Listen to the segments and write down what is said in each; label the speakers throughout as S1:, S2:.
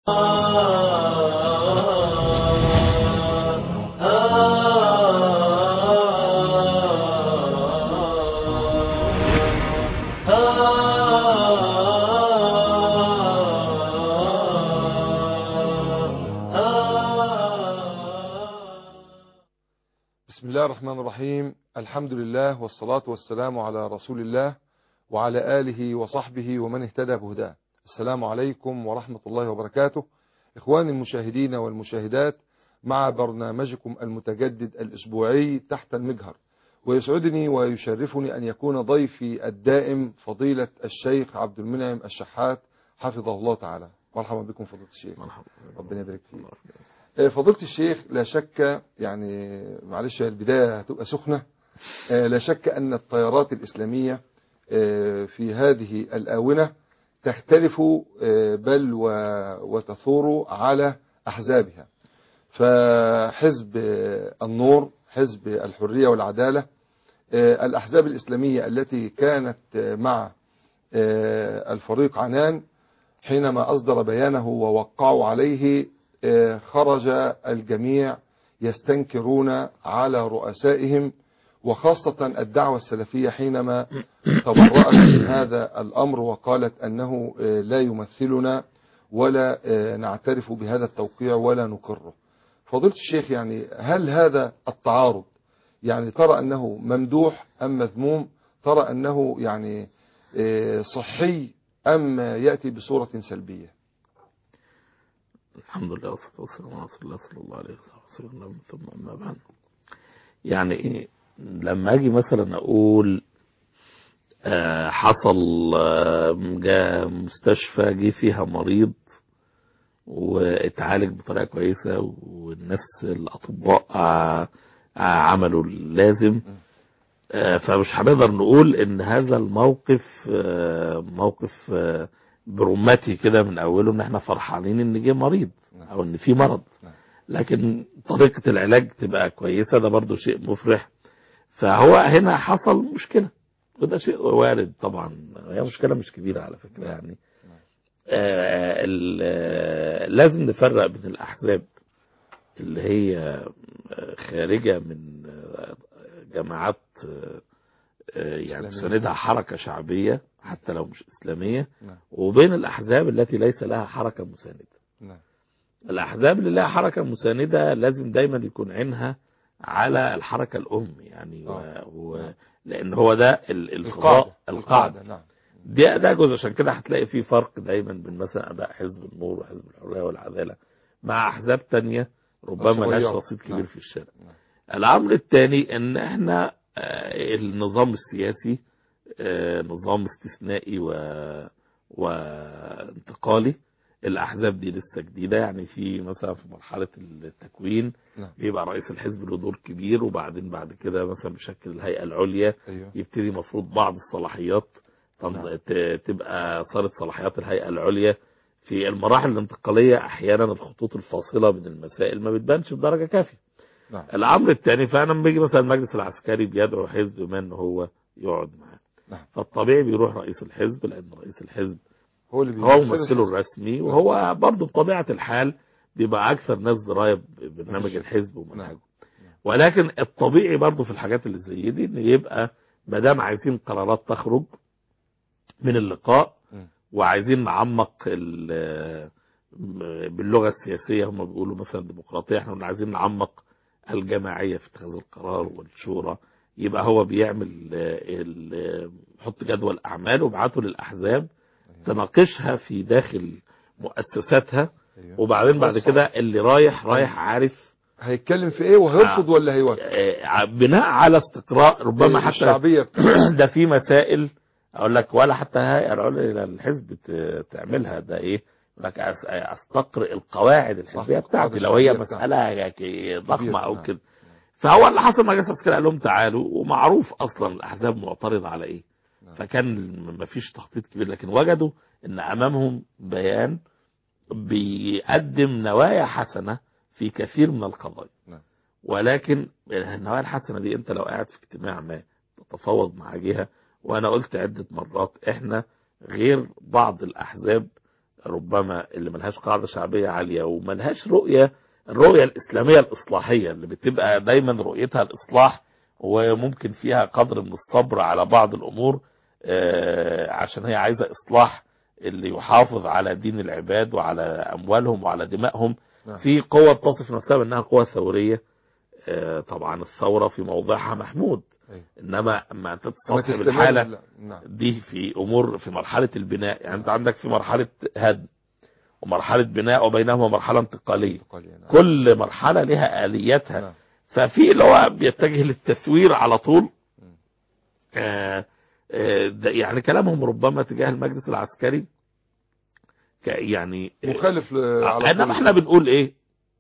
S1: بسم الله الرحمن الرحيم الحمد لله والصلاة والسلام على رسول الله وعلى آله وصحبه ومن اهتدى بهداه السلام عليكم ورحمة الله وبركاته إخواني المشاهدين والمشاهدات مع برنامجكم المتجدد الأسبوعي تحت المجهر ويسعدني ويشرفني أن يكون ضيفي الدائم فضيلة الشيخ عبد المنعم الشحات حفظه الله تعالى مرحبا بكم فضيلة الشيخ
S2: مرحبا
S1: ربنا يبارك فيك فضيلة الشيخ لا شك يعني معلش البداية هتبقى سخنة لا شك أن التيارات الإسلامية في هذه الآونة تختلف بل وتثور على أحزابها فحزب النور حزب الحرية والعدالة الأحزاب الإسلامية التي كانت مع الفريق عنان حينما أصدر بيانه ووقعوا عليه خرج الجميع يستنكرون على رؤسائهم وخاصة الدعوة السلفية حينما تبرأت من هذا الأمر وقالت أنه لا يمثلنا ولا نعترف بهذا التوقيع ولا نقره فضيلة الشيخ يعني هل هذا التعارض يعني ترى أنه ممدوح أم مذموم ترى أنه يعني صحي أم يأتي بصورة سلبية
S2: الحمد لله والصلاة والسلام على رسول الله صلى الله عليه وسلم ثم أما بعد يعني إيه لما أجي مثلا أقول آه حصل آه جاء مستشفى جه فيها مريض واتعالج بطريقة كويسة والناس الأطباء آه عملوا اللازم فمش هنقدر نقول ان هذا الموقف موقف برمتي كده من اوله ان احنا فرحانين ان جه مريض او ان في مرض لكن طريقة العلاج تبقى كويسة ده برضو شيء مفرح فهو هنا حصل مشكلة وده شيء وارد طبعا هي مشكلة مش كبيرة على فكرة يعني آه لازم نفرق بين الأحزاب اللي هي خارجة من جماعات يعني تساندها حركة شعبية حتى لو مش إسلامية وبين الأحزاب التي ليس لها حركة مساندة الأحزاب اللي لها حركة مساندة لازم دايما يكون عينها على الحركة الأم يعني و... و... لأن هو ده الفضاء القاعدة
S1: نعم
S2: ده ده جزء عشان كده هتلاقي في فرق دايما بين مثلا أداء حزب النور وحزب الحرية والعدالة مع أحزاب تانية ربما لهاش رصيد كبير
S1: نعم.
S2: في الشارع الأمر الثاني أن احنا النظام السياسي نظام استثنائي و... وانتقالي الأحزاب دي لسه جديدة يعني في مثلا في مرحلة التكوين
S1: نعم.
S2: بيبقى رئيس الحزب له دور كبير وبعدين بعد كده مثلا بشكل الهيئة العليا
S1: أيوه
S2: يبتدي مفروض بعض الصلاحيات تنض-
S1: نعم.
S2: ت- تبقى صارت صلاحيات الهيئة العليا في المراحل الانتقالية أحيانا الخطوط الفاصلة بين المسائل ما بتبانش بدرجة كافية
S1: نعم
S2: الامر الثاني فانا لما بيجي مثلا المجلس العسكري بيدعو حزب ما ان هو يقعد معاه
S1: نعم.
S2: فالطبيعي بيروح رئيس الحزب لان رئيس الحزب
S1: هو اللي
S2: هو
S1: بيمثل
S2: ممثله
S1: الحزب.
S2: الرسمي وهو برضه بطبيعه الحال بيبقى اكثر ناس درايه ببرنامج
S1: ماشي.
S2: الحزب
S1: نعم.
S2: ومنهجه ولكن الطبيعي برضه في الحاجات اللي زي دي ان يبقى ما دام عايزين قرارات تخرج من اللقاء
S1: م.
S2: وعايزين نعمق ال- باللغه السياسيه هم بيقولوا مثلا الديمقراطيه احنا عايزين نعمق الجماعيه في اتخاذ القرار والشورى يبقى هو بيعمل ال- يحط جدول اعمال ويبعته للاحزاب تناقشها في داخل مؤسساتها
S1: أيوه.
S2: وبعدين بعد
S1: بس-
S2: كده اللي رايح رايح عارف
S1: هيتكلم في ايه وهيرفض ولا هيوافق
S2: آه، بناء على استقراء ربما حتى
S1: الشعبية بتاعته.
S2: ده في مسائل اقول لك ولا حتى الهيئه العليا للحزب ت- تعملها ده ايه يقول لك أس- استقرئ القواعد الحزبيه
S1: صح،
S2: بتاعتي
S1: القواعد
S2: لو هي
S1: الشعبية
S2: مساله ك- ضخمه
S1: كبيرة،
S2: او
S1: نعم.
S2: كده فهو اللي حصل مع جلسه العسكري قال لهم تعالوا ومعروف اصلا الاحزاب معترضه على ايه
S1: نعم.
S2: فكان ما فيش تخطيط كبير لكن وجدوا ان امامهم بيان بيقدم نوايا حسنه في كثير من القضايا
S1: نعم.
S2: ولكن النوايا الحسنه دي انت لو قاعد في اجتماع ما تتفاوض مع جهه وانا قلت عده مرات احنا غير بعض الاحزاب ربما اللي ملهاش قاعدة شعبية عالية وملهاش رؤية الرؤية الإسلامية الإصلاحية اللي بتبقى دايما رؤيتها الإصلاح وممكن فيها قدر من الصبر على بعض الأمور آه، عشان هي عايزة إصلاح اللي يحافظ على دين العباد وعلى أموالهم وعلى دمائهم
S1: نعم.
S2: في قوة بتصف نفسها بأنها قوة ثورية آه، طبعا الثورة في موضعها محمود
S1: أيوة.
S2: إنما أما أنت
S1: ما
S2: تستصحب
S1: تستمر
S2: الحالة
S1: لا. نعم
S2: دي في امور في مرحله البناء يعني انت عندك في مرحله هدم ومرحله بناء وبينهما مرحله انتقاليه
S1: قال يعني.
S2: كل مرحله لها الياتها
S1: نعم.
S2: ففي اللي هو بيتجه للتثوير على طول آه آه ده يعني كلامهم ربما تجاه المجلس العسكري ك- يعني آه،
S1: مخالف ل- على
S2: انما
S1: طول.
S2: احنا بنقول ايه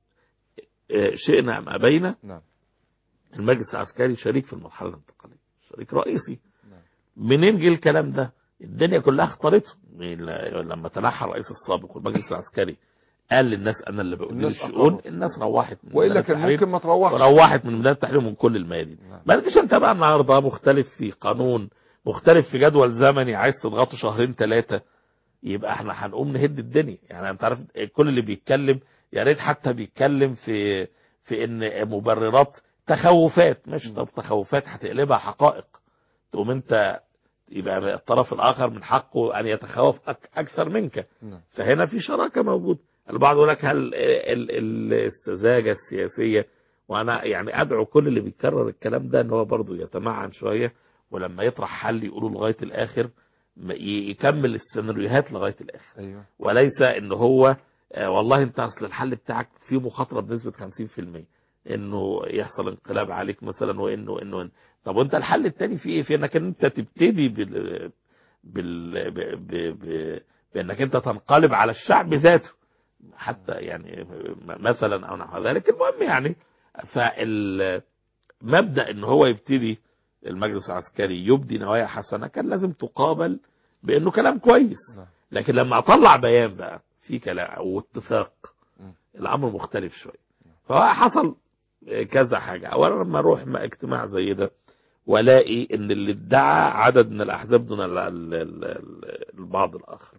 S2: آه، شئنا ام ابينا
S1: نعم
S2: المجلس العسكري شريك في المرحله الانتقاليه شريك رئيسي
S1: نعم.
S2: منين جه الكلام ده الدنيا كلها اختارته من- لما تنحى الرئيس السابق والمجلس العسكري قال للناس انا اللي بقول
S1: الناس
S2: الشؤون
S1: أقروا.
S2: الناس روحت من
S1: والا
S2: ميدان
S1: كان
S2: التحرير
S1: ممكن ما تروحش
S2: وروحت من ميدان التحرير ومن كل الميادين
S1: نعم.
S2: ما تجيش انت بقى النهارده مختلف في قانون مختلف في جدول زمني عايز تضغطه شهرين ثلاثه يبقى احنا هنقوم نهد الدنيا يعني انت عارف كل اللي بيتكلم يا ريت حتى بيتكلم في في ان مبررات تخوفات مش طب تخوفات هتقلبها حقائق تقوم انت يبقى الطرف الاخر من حقه ان يتخوف أك اكثر منك
S1: نعم.
S2: فهنا في شراكه موجوده البعض يقول لك هل ال- ال- السذاجه السياسيه وانا يعني ادعو كل اللي بيكرر الكلام ده ان هو برضه يتمعن شويه ولما يطرح حل يقوله لغايه الاخر م- ي- يكمل السيناريوهات لغايه الاخر
S1: ايوه
S2: وليس ان هو آه، والله انت اصل الحل بتاعك فيه مخاطره بنسبه 50% انه يحصل انقلاب عليك مثلا وانه انه إن- طب وانت الحل التاني فيه ايه؟ في انك انت تبتدي بال بال ب... ب... ب... بانك انت تنقلب على الشعب ذاته حتى يعني م- مثلا او نحو ذلك المهم يعني فالمبدا ان هو يبتدي المجلس العسكري يبدي نوايا حسنه كان لازم تقابل بانه كلام كويس
S1: نعم.
S2: لكن لما اطلع بيان بقى في كلام او اتفاق
S1: مم.
S2: الامر مختلف شويه فهو حصل كذا حاجه اولا لما اروح مع اجتماع زي ده والاقي ان اللي ادعى عدد من الاحزاب دون ال- ال- ال- البعض الاخر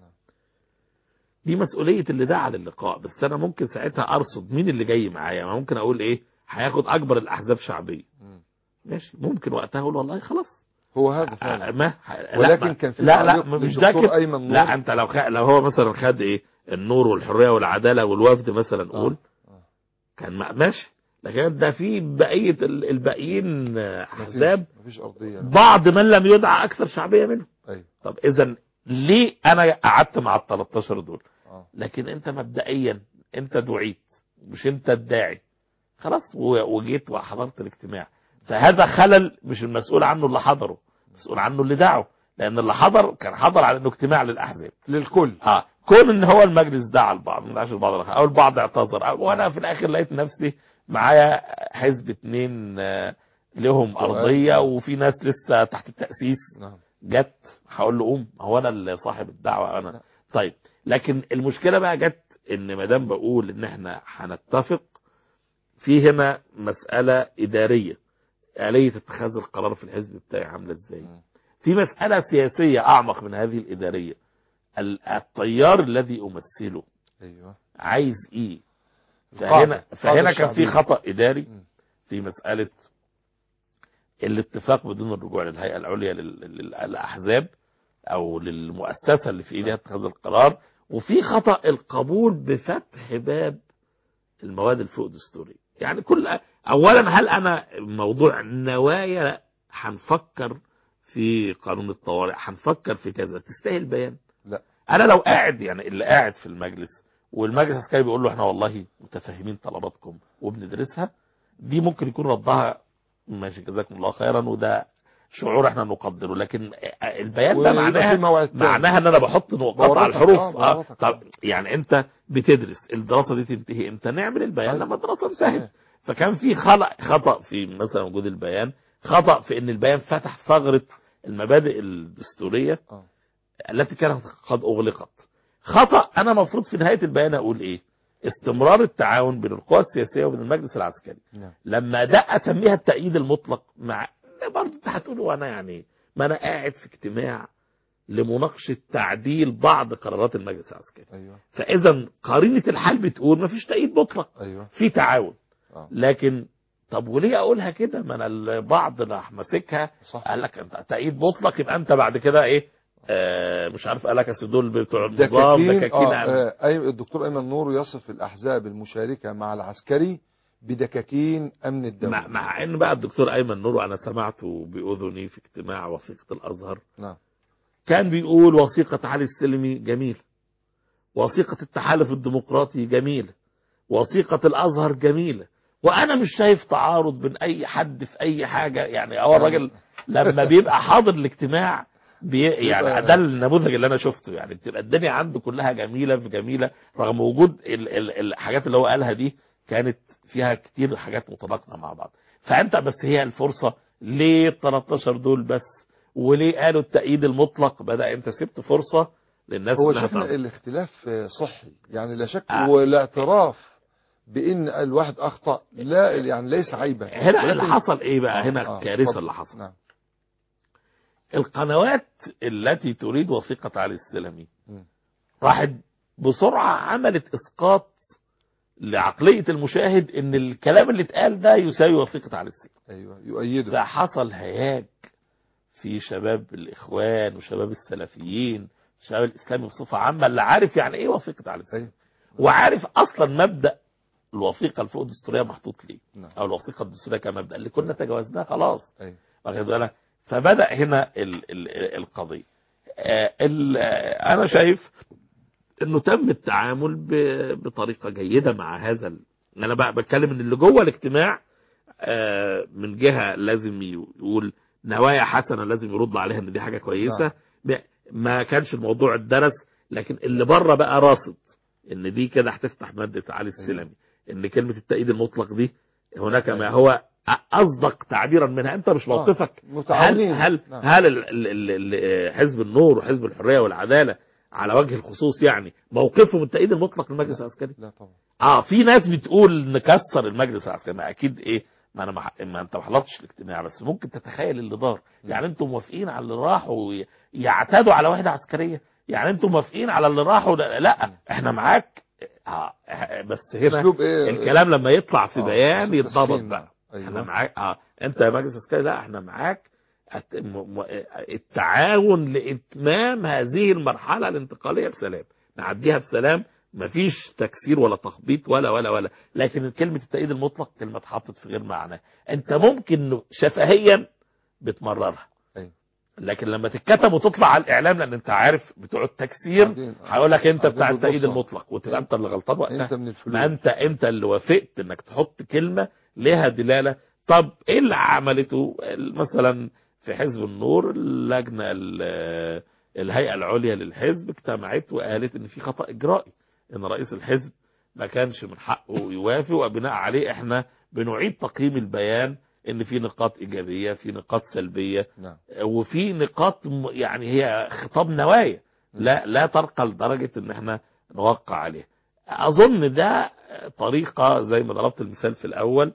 S2: دي مسؤوليه اللي دعا للقاء بس انا ممكن ساعتها ارصد مين اللي جاي معايا ما ممكن اقول ايه هياخد اكبر الاحزاب شعبيه
S1: مم.
S2: ماشي ممكن وقتها اقول والله خلاص
S1: هو هذا فعلا
S2: ما لا
S1: ولكن
S2: ما-
S1: كان في
S2: لا لا
S1: تعليق
S2: مش ده
S1: للدكتور
S2: كده
S1: ايمن نور
S2: لا انت لو خ... لو هو مثلا خد ايه النور والحريه والعداله والوفد مثلا قول
S1: آه.
S2: كان ما- ماشي لكن ده في بقيه ال- الباقيين آه،
S1: مفيش-
S2: احزاب
S1: مفيش ارضيه
S2: بعض من لم يدعى اكثر شعبيه منهم
S1: ايوه
S2: طب اذا ليه انا قعدت مع ال 13 دول
S1: اه
S2: لكن انت مبدئيا انت دعيت مش انت الداعي خلاص و- وجيت وحضرت الاجتماع فهذا خلل مش المسؤول عنه اللي حضره مسؤول عنه اللي دعه لان اللي حضر كان حضر على انه اجتماع للاحزاب
S1: للكل
S2: اه كون ان هو المجلس دعا البعض ما دعاش البعض الآخر، او البعض اعتذر أو- وانا في الاخر لقيت نفسي معايا حزب اتنين آه، لهم
S1: سؤال.
S2: ارضيه وفي ناس لسه تحت التاسيس
S1: نعم
S2: جت هقول له قوم هو انا اللي صاحب الدعوه
S1: لا.
S2: انا طيب لكن المشكله بقى جت ان ما دام بقول ان احنا هنتفق في هنا مساله اداريه اليه اتخاذ القرار في الحزب بتاعي عامله ازاي
S1: مم.
S2: في مساله سياسيه اعمق من هذه الاداريه ال- التيار الذي امثله
S1: ايوه
S2: عايز ايه فهنا
S1: القاعدة.
S2: فهنا
S1: القاعدة
S2: كان في
S1: الشعبية.
S2: خطا اداري
S1: مم.
S2: في مساله الاتفاق بدون الرجوع للهيئه العليا لل- لل- للاحزاب او للمؤسسه اللي في ايديها اتخاذ القرار وفي خطا القبول بفتح باب المواد الفوق دستوريه يعني كل اولا هل انا موضوع النوايا لا، هنفكر في قانون الطوارئ هنفكر في كذا تستاهل بيان
S1: لا.
S2: انا لو قاعد يعني اللي قاعد في المجلس والمجلس العسكري بيقول له احنا والله متفاهمين طلباتكم وبندرسها دي ممكن يكون ردها ماشي جزاكم الله خيرا وده شعور احنا نقدره لكن البيان ده
S1: ويبقى
S2: معناها
S1: في موعد تاني.
S2: معناها ان انا بحط نقاط على
S1: بورطك،
S2: الحروف
S1: آه،
S2: آه
S1: بورطك.
S2: طب يعني انت بتدرس الدراسه دي تنتهي امتى نعمل البيان
S1: أيوة.
S2: لما الدراسه انتهت فكان في خلق خطا في مثلا وجود البيان خطا في ان البيان فتح ثغره المبادئ الدستوريه
S1: اه
S2: التي كانت قد اغلقت خطا انا المفروض في نهايه البيان اقول ايه استمرار التعاون بين القوى السياسيه وبين المجلس العسكري
S1: نعم
S2: لما ده اسميها التأييد المطلق مع برضه انت هتقول وانا يعني ما انا قاعد في اجتماع لمناقشه تعديل بعض قرارات المجلس العسكري
S1: ايوه
S2: فاذا قرينه الحال بتقول مفيش تأييد مطلق
S1: ايوه
S2: في تعاون
S1: اه
S2: لكن طب وليه اقولها كده ما انا البعض راح ماسكها
S1: صح
S2: قال لك انت تأييد مطلق يبقى انت بعد كده ايه آه مش عارف قال لك اصل دول بتوع النظام
S1: دكاكين
S2: دكاكين
S1: آه
S2: أمن.
S1: آه أي الدكتور ايمن نور يصف الاحزاب المشاركه مع العسكري بدكاكين امن الدوله
S2: مع, مع ان بقى الدكتور ايمن نور وانا سمعته باذني في اجتماع وثيقه الازهر
S1: نعم
S2: كان بيقول وثيقه علي السلمي جميل وثيقه التحالف الديمقراطي جميله وثيقه الازهر جميله وانا مش شايف تعارض بين اي حد في اي حاجه يعني هو الراجل لما بيبقى حاضر الاجتماع بي يعني
S1: بيبقى-
S2: ده النموذج اللي انا شفته يعني بتبقى الدنيا عنده كلها جميله في جميله رغم وجود ال ال الحاجات اللي هو قالها دي كانت فيها كتير حاجات متناقضه مع بعض فانت بس هي الفرصه ليه ال 13 دول بس وليه قالوا التأييد المطلق بدا انت سبت فرصه للناس
S1: هو
S2: إنها
S1: شفنا
S2: تعرف.
S1: الاختلاف آه، صحي يعني لا شك
S2: آه.
S1: والاعتراف بان الواحد اخطا لا يعني ليس عيبا
S2: هنا اللي
S1: ولكن-
S2: حصل ايه بقى
S1: آه،
S2: هنا
S1: آه،
S2: الكارثه
S1: اتفضل.
S2: اللي حصل
S1: نعم
S2: القنوات التي تريد وثيقه علي السلمي
S1: مم.
S2: راحت بسرعه عملت اسقاط لعقليه المشاهد ان الكلام اللي اتقال ده يساوي وثيقه علي السلمي
S1: ايوه يؤيده
S2: فحصل هياج في شباب الاخوان وشباب السلفيين الشباب الاسلامي بصفه عامه اللي عارف يعني ايه وثيقه علي السلمي
S1: ايوه
S2: وعارف اصلا مبدا الوثيقه الفوق الدستوريه محطوط ليه
S1: نعم
S2: او الوثيقه الدستوريه كمبدا اللي كنا تجاوزناه خلاص
S1: ايوه
S2: واخد بالك فبدا هنا ال ال القضيه آه، ال- آه، انا شايف انه تم التعامل ب- بطريقه جيده مع هذا ال- انا بقى بتكلم ان اللي جوه الاجتماع آه، من جهه لازم يقول نوايا حسنه لازم يرد عليها ان دي حاجه كويسه ب- ما كانش الموضوع اتدرس لكن اللي بره بقى راصد ان دي كده هتفتح ماده علي السلمي ان كلمه التأييد المطلق دي هناك ما هو اصدق تعبيرا منها انت مش موقفك هل
S1: متعاونين
S2: هل
S1: نعم.
S2: هل ال- ال- ال- ال- حزب النور وحزب الحريه والعداله على وجه الخصوص يعني موقفهم التأييد المطلق للمجلس العسكري
S1: لا طبعا
S2: اه في ناس بتقول نكسر المجلس العسكري ما اكيد ايه ما انا ما, ح- ما انت ما حضرتش الاجتماع بس ممكن تتخيل اللي دار يعني انتم موافقين على اللي راحوا ي- يعتادوا على وحده عسكريه يعني انتم موافقين على اللي راحوا لا, لا احنا معاك آه آه، بس هنا
S1: اسلوب ايه
S2: الكلام لما يطلع في
S1: آه،
S2: بيان
S1: أسلوب
S2: يتضبط
S1: تسخين.
S2: بقى احنا
S1: ايوه
S2: معاك اه انت يا مجلس عسكري لا احنا معاك الت- م- م- التعاون لاتمام هذه المرحله الانتقاليه بسلام نعديها بسلام مفيش تكسير ولا تخبيط ولا ولا ولا لكن كلمه التأييد المطلق كلمه اتحطت في غير معناه انت ممكن شفهيا بتمررها
S1: أيوة.
S2: لكن لما تتكتب وتطلع على الاعلام لان انت عارف بتوع التكسير
S1: قاعدين-
S2: هيقول لك انت
S1: قاعدين
S2: بتاع التأييد
S1: بالبصرة.
S2: المطلق وتبقى انت اللي غلطان وقتها
S1: انت من الفلوس
S2: ما انت انت اللي وافقت انك تحط كلمه ليها دلاله طب ايه اللي عملته مثلا في حزب النور اللجنه ال- الهيئه العليا للحزب اجتمعت وقالت ان في خطا اجرائي ان رئيس الحزب ما كانش من حقه يوافق وبناء عليه احنا بنعيد تقييم البيان ان في نقاط ايجابيه في نقاط سلبيه
S1: نعم
S2: وفي نقاط م- يعني هي خطاب نوايا لا لا ترقى لدرجه ان احنا نوقع عليها اظن ده طريقه زي ما ضربت المثال في الاول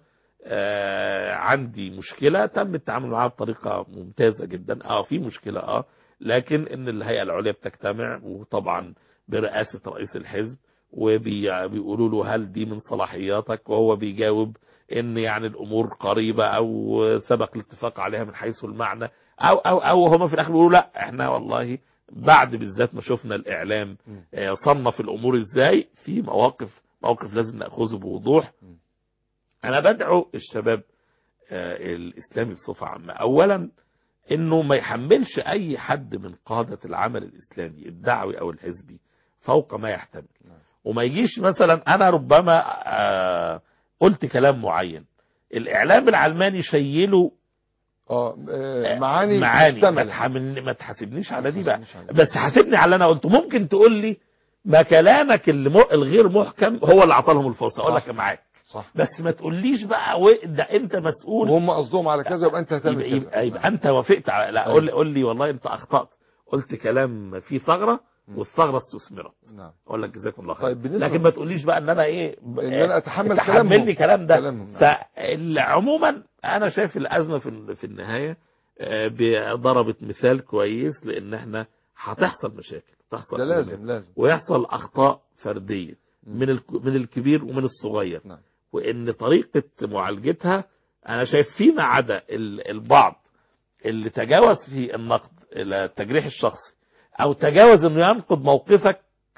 S2: آه عندي مشكله تم التعامل معاها بطريقه ممتازه جدا اه في مشكله اه لكن ان الهيئه العليا بتجتمع وطبعا برئاسه رئيس الحزب وبيقولوا له هل دي من صلاحياتك وهو بيجاوب ان يعني الامور قريبه او سبق الاتفاق عليها من حيث المعنى او او او هم في الاخر بيقولوا لا احنا والله بعد بالذات ما شفنا الاعلام
S1: م.
S2: آه، صنف الامور ازاي في مواقف موقف لازم ناخذه بوضوح
S1: م.
S2: انا بدعو الشباب آه، الاسلامي بصفه عامه اولا انه ما يحملش اي حد من قاده العمل الاسلامي الدعوي او الحزبي فوق ما يحتمل
S1: نعم.
S2: وما يجيش مثلا انا ربما آه، قلت كلام معين الاعلام العلماني شيله
S1: اه آه، معاني
S2: معاني ما,
S1: محتملة.
S2: تحمل ما تحاسبنيش على دي
S1: ما
S2: بقى
S1: تحاسبنيش على دي.
S2: بس حاسبني على اللي انا قلته ممكن تقول لي ما كلامك اللي م... الغير محكم هو اللي عطالهم الفرصه اقول
S1: صح.
S2: لك معاك
S1: صح
S2: بس ما تقوليش بقى و... ده انت مسؤول
S1: وهم قصدهم على كذا يبقى انت هتعمل
S2: يبقى,
S1: كذا
S2: يبقى, يبقى انت وافقت على لا
S1: أيوة.
S2: قول لي قول لي والله انت اخطات قلت كلام فيه ثغره
S1: م.
S2: والثغره استثمرت
S1: نعم
S2: اقول لك جزاكم الله خير
S1: طيب بالنسبه
S2: لكن ما تقوليش بقى ان انا ايه ب-
S1: ان انا اتحمل
S2: تحملني
S1: كلامهم
S2: كلام ده
S1: كلامهم نعم.
S2: فعموما انا شايف الازمه في في النهايه آه، ب- ضربت مثال كويس لان احنا هتحصل مشاكل تحصل
S1: ده
S2: خلافات.
S1: لازم لازم
S2: ويحصل اخطاء فرديه
S1: مم.
S2: من الك- من الكبير ومن الصغير
S1: نعم.
S2: وان طريقه معالجتها انا شايف فيما عدا ال- البعض اللي تجاوز في النقد الى التجريح الشخصي او تجاوز انه ينقد موقفك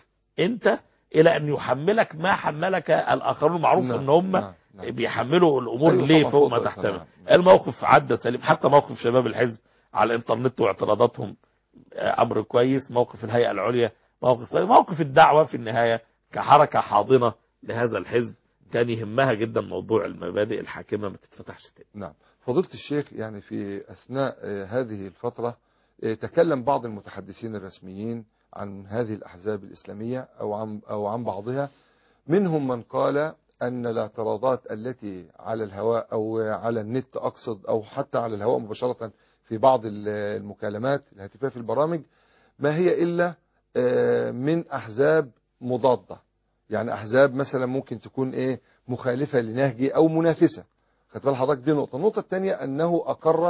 S2: انت الى ان يحملك ما حملك الاخرون معروف
S1: نعم،
S2: ان هم
S1: نعم، نعم.
S2: بيحملوا الامور
S1: أيوة
S2: ليه
S1: طبعاً،
S2: فوق
S1: فوق
S2: ما
S1: الإنسان،
S2: تحتمل
S1: نعم، نعم.
S2: الموقف عدى سليم حتى موقف شباب الحزب على الانترنت واعتراضاتهم آه، امر كويس موقف الهيئه العليا موقف موقف الدعوه في النهايه كحركه حاضنه لهذا الحزب كان يهمها جدا موضوع المبادئ الحاكمه ما تتفتحش تاني
S1: نعم فضيلة الشيخ يعني في أثناء آه، هذه الفترة آه، تكلم بعض المتحدثين الرسميين عن هذه الأحزاب الإسلامية أو عن, أو عن بعضها منهم من قال أن الاعتراضات التي على الهواء أو على النت أقصد أو حتى على الهواء مباشرة في بعض ال- المكالمات الهاتفية في البرامج ما هي إلا آه، من أحزاب مضادة يعني أحزاب مثلا ممكن تكون إيه مخالفة لنهجي أو منافسة خد بال حضرتك دي نقطة النقطة الثانية أنه أقر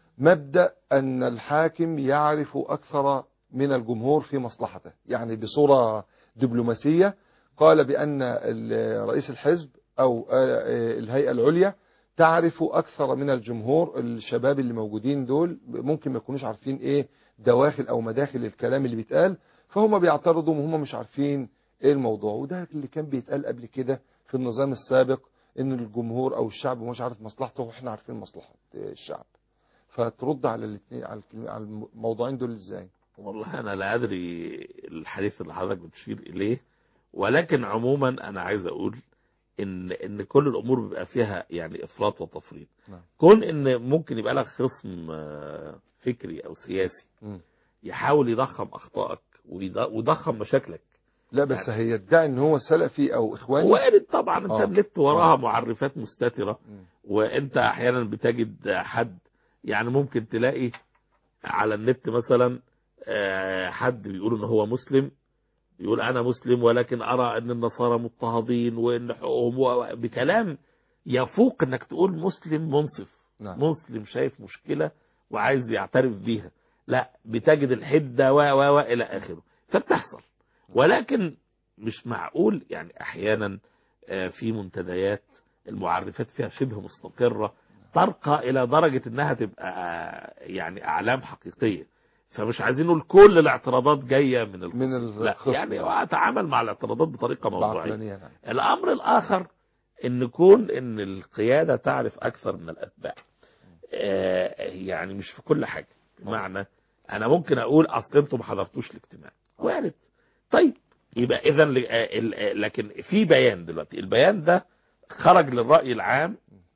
S1: مبدأ أن الحاكم يعرف أكثر من الجمهور في مصلحته يعني بصورة دبلوماسية قال بأن ال- رئيس الحزب أو آه، الهيئة العليا تعرف أكثر من الجمهور الشباب اللي موجودين دول ممكن ما يكونوش عارفين إيه دواخل أو مداخل الكلام اللي بيتقال فهم بيعترضوا وهم مش عارفين إيه الموضوع وده اللي كان بيتقال قبل كده في النظام السابق ان الجمهور او الشعب مش عارف مصلحته واحنا عارفين مصلحه الشعب فترد على الاثنين على الكلمة- على الموضوعين دول ازاي
S2: والله انا لا ادري الحديث اللي حضرتك بتشير اليه ولكن عموما انا عايز اقول ان ان كل الامور بيبقى فيها يعني افراط وتفريط
S1: نعم.
S2: كون ان ممكن يبقى لك خصم آه، فكري او سياسي
S1: مم.
S2: يحاول يضخم اخطائك ويض- ويضخم مشاكلك
S1: لا بس هيدعي ان هو سلفي او اخواني
S2: وارد طبعا انت
S1: آه.
S2: النت وراها
S1: آه.
S2: معرفات مستتره
S1: مم.
S2: وانت احيانا بتجد حد يعني ممكن تلاقي على النت مثلا آه، حد بيقول ان هو مسلم يقول انا مسلم ولكن ارى ان النصارى مضطهدين وان حقوقهم و- بكلام يفوق انك تقول مسلم منصف
S1: نعم
S2: مسلم شايف مشكله وعايز يعترف بيها لا بتجد الحده و و و الى اخره فبتحصل ولكن مش معقول يعني احيانا آه، في منتديات المعرفات فيها شبه مستقره ترقى الى درجه انها تبقى آه، يعني اعلام حقيقيه فمش عايزين نقول كل الاعتراضات جايه من الخصم
S1: من
S2: لا
S1: الخصم
S2: يعني
S1: يعني.
S2: اتعامل مع الاعتراضات بطريقه موضوعيه
S1: بعقلانية نعم
S2: الامر الاخر ان كون ان القياده تعرف اكثر من الاتباع آه، يعني مش في كل حاجه بمعنى انا ممكن اقول اصل انتم ما حضرتوش الاجتماع وارد طيب يبقى اذا لكن في بيان دلوقتي البيان ده خرج للراي العام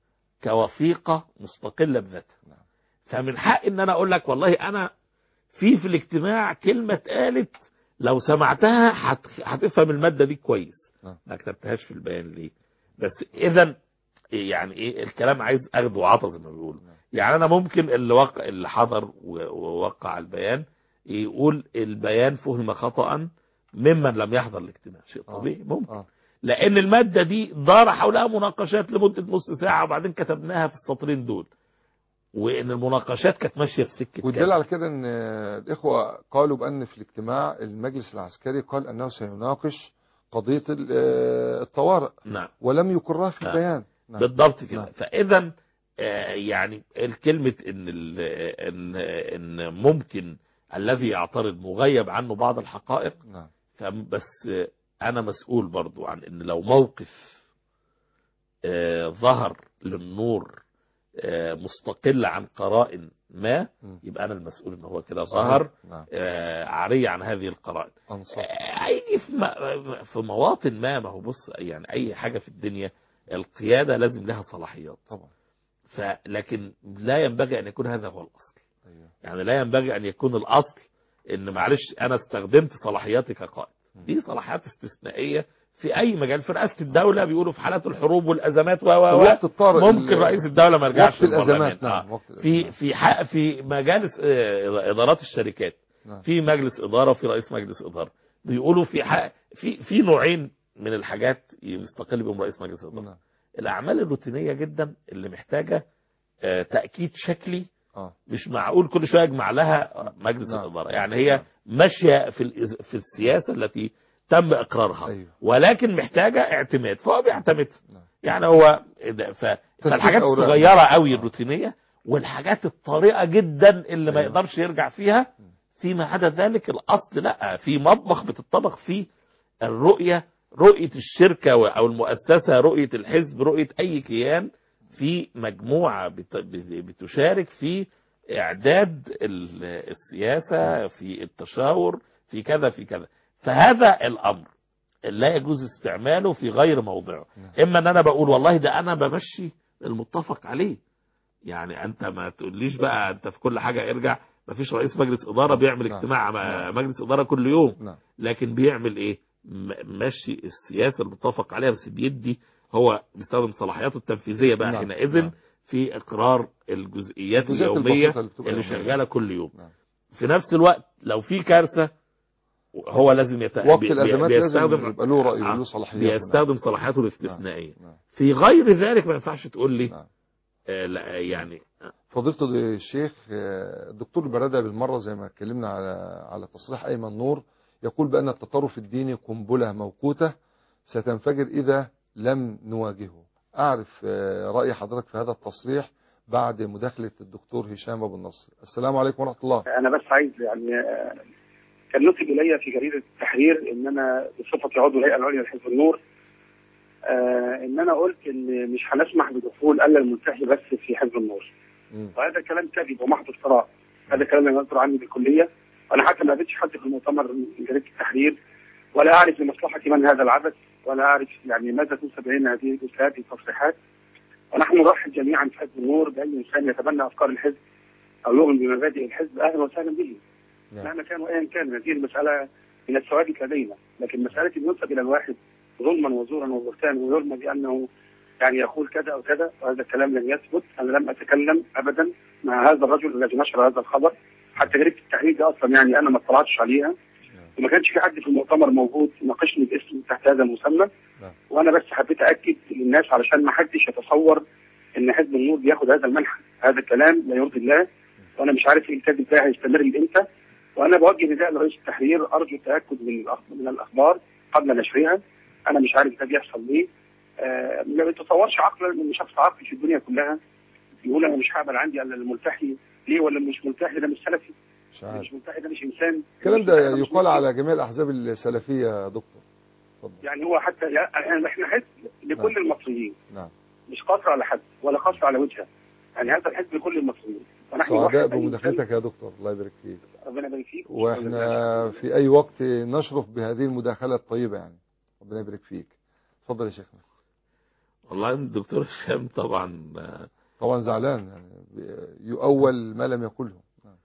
S2: كوثيقه مستقله بذاتها
S1: نعم.
S2: فمن حق ان انا اقول لك والله انا في في الاجتماع كلمه اتقالت لو سمعتها هت- هتفهم الماده دي كويس
S1: نعم.
S2: ما كتبتهاش في البيان ليه بس اذا يعني ايه الكلام عايز اخذ وعطى زي ما بيقولوا
S1: نعم.
S2: يعني انا ممكن اللي وقع اللي حضر و- ووقع البيان يقول البيان فهم خطأ ممن لم يحضر الاجتماع شيء
S1: آه.
S2: طبيعي ممكن
S1: اه
S2: لان الماده دي دار حولها مناقشات لمده نص ساعه وبعدين كتبناها في السطرين دول وان المناقشات كانت ماشيه في سكه
S1: والدليل
S2: كذا.
S1: على كده ان الاخوه قالوا بان في الاجتماع المجلس العسكري قال انه سيناقش قضيه ال- آه، الطوارئ
S2: نعم
S1: ولم يقرها في
S2: آه.
S1: البيان نعم.
S2: بالضبط كده
S1: نعم.
S2: فاذا آه، يعني الكلمه ان ال- ان ان ممكن الذي يعترض مغيب عنه بعض الحقائق
S1: نعم
S2: فبس آه، انا مسؤول برضو عن ان لو موقف آه، ظهر للنور آه، مستقل عن قرائن ما
S1: مم.
S2: يبقى انا المسؤول ان هو كده ظهر
S1: نعم
S2: آه، عارية عن هذه القرائن
S1: انصف
S2: آه، هيجي في م- في مواطن ما ما هو بص يعني اي حاجه في الدنيا القياده لازم لها صلاحيات
S1: طبعا
S2: فلكن لا ينبغي ان يكون هذا هو الاصل
S1: ايوه
S2: يعني لا ينبغي ان يكون الاصل ان معلش انا استخدمت صلاحياتي كقائد دي صلاحيات استثنائيه في اي مجال في رئاسه الدوله بيقولوا في حالات الحروب والازمات و و و
S1: وقت الطارئ
S2: ممكن
S1: ال-
S2: رئيس الدوله ما يرجعش
S1: وقت الازمات
S2: للبرلمان.
S1: نعم
S2: آه.
S1: وقت
S2: في
S1: الأزمات.
S2: في حق في مجالس آه، ادارات الشركات
S1: نعم.
S2: في مجلس اداره وفي رئيس مجلس اداره بيقولوا في حق في في نوعين من الحاجات يستقل بهم رئيس مجلس الاداره
S1: نعم.
S2: الاعمال الروتينيه جدا اللي محتاجه آه، تاكيد شكلي
S1: اه
S2: مش معقول كل شويه يجمع لها مجلس
S1: نعم.
S2: الاداره يعني هي ماشيه في الإز- في السياسه التي تم اقرارها
S1: ايوه
S2: ولكن محتاجه اعتماد فهو بيعتمدها
S1: نعم.
S2: يعني هو ده- ف... فالحاجات
S1: أوراق.
S2: الصغيره قوي
S1: آه.
S2: الروتينيه والحاجات الطريقه جدا اللي ما
S1: أيوة.
S2: يقدرش يرجع فيها فيما عدا ذلك الاصل لا في مطبخ بتطبخ فيه الرؤيه رؤيه الشركه و- او المؤسسه رؤيه الحزب رؤيه اي كيان في مجموعه بت- بتشارك في اعداد ال- السياسه في التشاور في كذا في كذا فهذا الامر لا يجوز استعماله في غير موضعه
S1: نعم.
S2: اما ان انا بقول والله ده انا بمشي المتفق عليه يعني انت ما تقوليش بقى انت في كل حاجه ارجع ما فيش رئيس مجلس اداره بيعمل
S1: نعم.
S2: اجتماع مع
S1: نعم.
S2: مجلس اداره كل يوم
S1: نعم
S2: لكن بيعمل ايه م- ماشي السياسه المتفق عليها بس بيدي هو بيستخدم صلاحياته التنفيذيه بقى
S1: نعم.
S2: حينئذ
S1: نعم.
S2: في اقرار الجزئيات
S1: الجزئيات
S2: اليوميه
S1: البسيطة اللي بتبقى
S2: اللي
S1: يومية.
S2: شغاله كل يوم
S1: نعم.
S2: في نفس الوقت لو في كارثه هو لازم يت...
S1: وقت
S2: بي- بي-
S1: الازمات لازم
S2: بيستخدم
S1: يبقى له راي
S2: آه.
S1: وله صلاحيات
S2: بيستخدم صلاحياته الاستثنائيه
S1: نعم. نعم.
S2: في غير ذلك ما ينفعش تقول لي
S1: نعم.
S2: آه لا يعني
S1: فضيلة الشيخ آه، الدكتور البرادة بالمرة زي ما اتكلمنا على على تصريح أيمن نور يقول بأن التطرف الديني قنبلة موقوتة ستنفجر إذا لم نواجهه أعرف آه، رأي حضرتك في هذا التصريح بعد مداخلة الدكتور هشام أبو النصر السلام عليكم ورحمة الله
S3: انا بس عايز يعني آه، كان نسب الي في جريده التحرير ان انا بصفتي عضو الهيئه العليا لحزب النور آه، ان انا قلت ان مش هنسمح بدخول الا الملتحي بس في حزب النور
S1: مم.
S3: وهذا كلام كذب ومحض افتراء هذا كلام لم يصدر عني بالكليه وانا حتى ما قابلتش حد في المؤتمر من جريده التحرير ولا اعرف لمصلحه من هذا العبث ولا اعرف يعني ماذا تنسب الينا هذه مثل هذه التصريحات ونحن نرحب جميعا في حزب النور باي انسان يتبنى افكار الحزب او يؤمن بمبادئ الحزب اهلا وسهلا به
S1: نعم.
S3: مهما كان وايا كان هذه المساله من الثوابت لدينا لكن مساله ان ينسب الى الواحد ظلما وزورا وبهتانا ويرمى بانه يعني يقول كذا او كذا وهذا الكلام لم يثبت انا لم اتكلم ابدا مع هذا الرجل الذي نشر هذا الخبر حتى جريده التحرير دي اصلا يعني انا ما اطلعتش عليها وما كانش في حد في المؤتمر موجود ناقشني باسم تحت هذا المسمى
S1: نعم.
S3: وانا بس حبيت اكد للناس علشان ما حدش يتصور ان حزب النور بياخد هذا المنحى هذا الكلام لا يرضي الله وانا مش عارف ايه الكذب ده هيستمر لامتى وانا بوجه نداء لرئيس التحرير ارجو التاكد من الأخ- من الاخبار قبل نشرها انا مش عارف ده بيحصل ليه آه ما بيتصورش عقلا ان شخص عاقل في الدنيا كلها يقول انا مش هقبل عندي الا الملتحي ليه ولا مش ملتحي ده مش سلفي
S1: مش عارف
S3: مش ملتحي ده مش انسان
S1: الكلام
S3: مش
S1: ده
S3: ملتحي مش
S1: يقال
S3: مسلم.
S1: على جميع الأحزاب السلفية يا دكتور اتفضل
S3: يعني هو حتى يعني احنا حزب لكل
S1: نعم.
S3: المصريين
S1: نعم
S3: مش قاصر على حد ولا قاصر على وجهه يعني هذا الحزب لكل المصريين فنحن
S1: سعداء
S3: نرحب بأي
S1: بمداخلتك يا دكتور الله يبارك فيك
S3: إنسان. ربنا يبارك فيك
S1: واحنا في اي وقت نشرف بهذه المداخله الطيبه يعني ربنا يبارك فيك اتفضل يا شيخنا
S2: والله الدكتور هشام طبعا آه،
S1: طبعا زعلان يعني يؤول ما لم يقله نعم.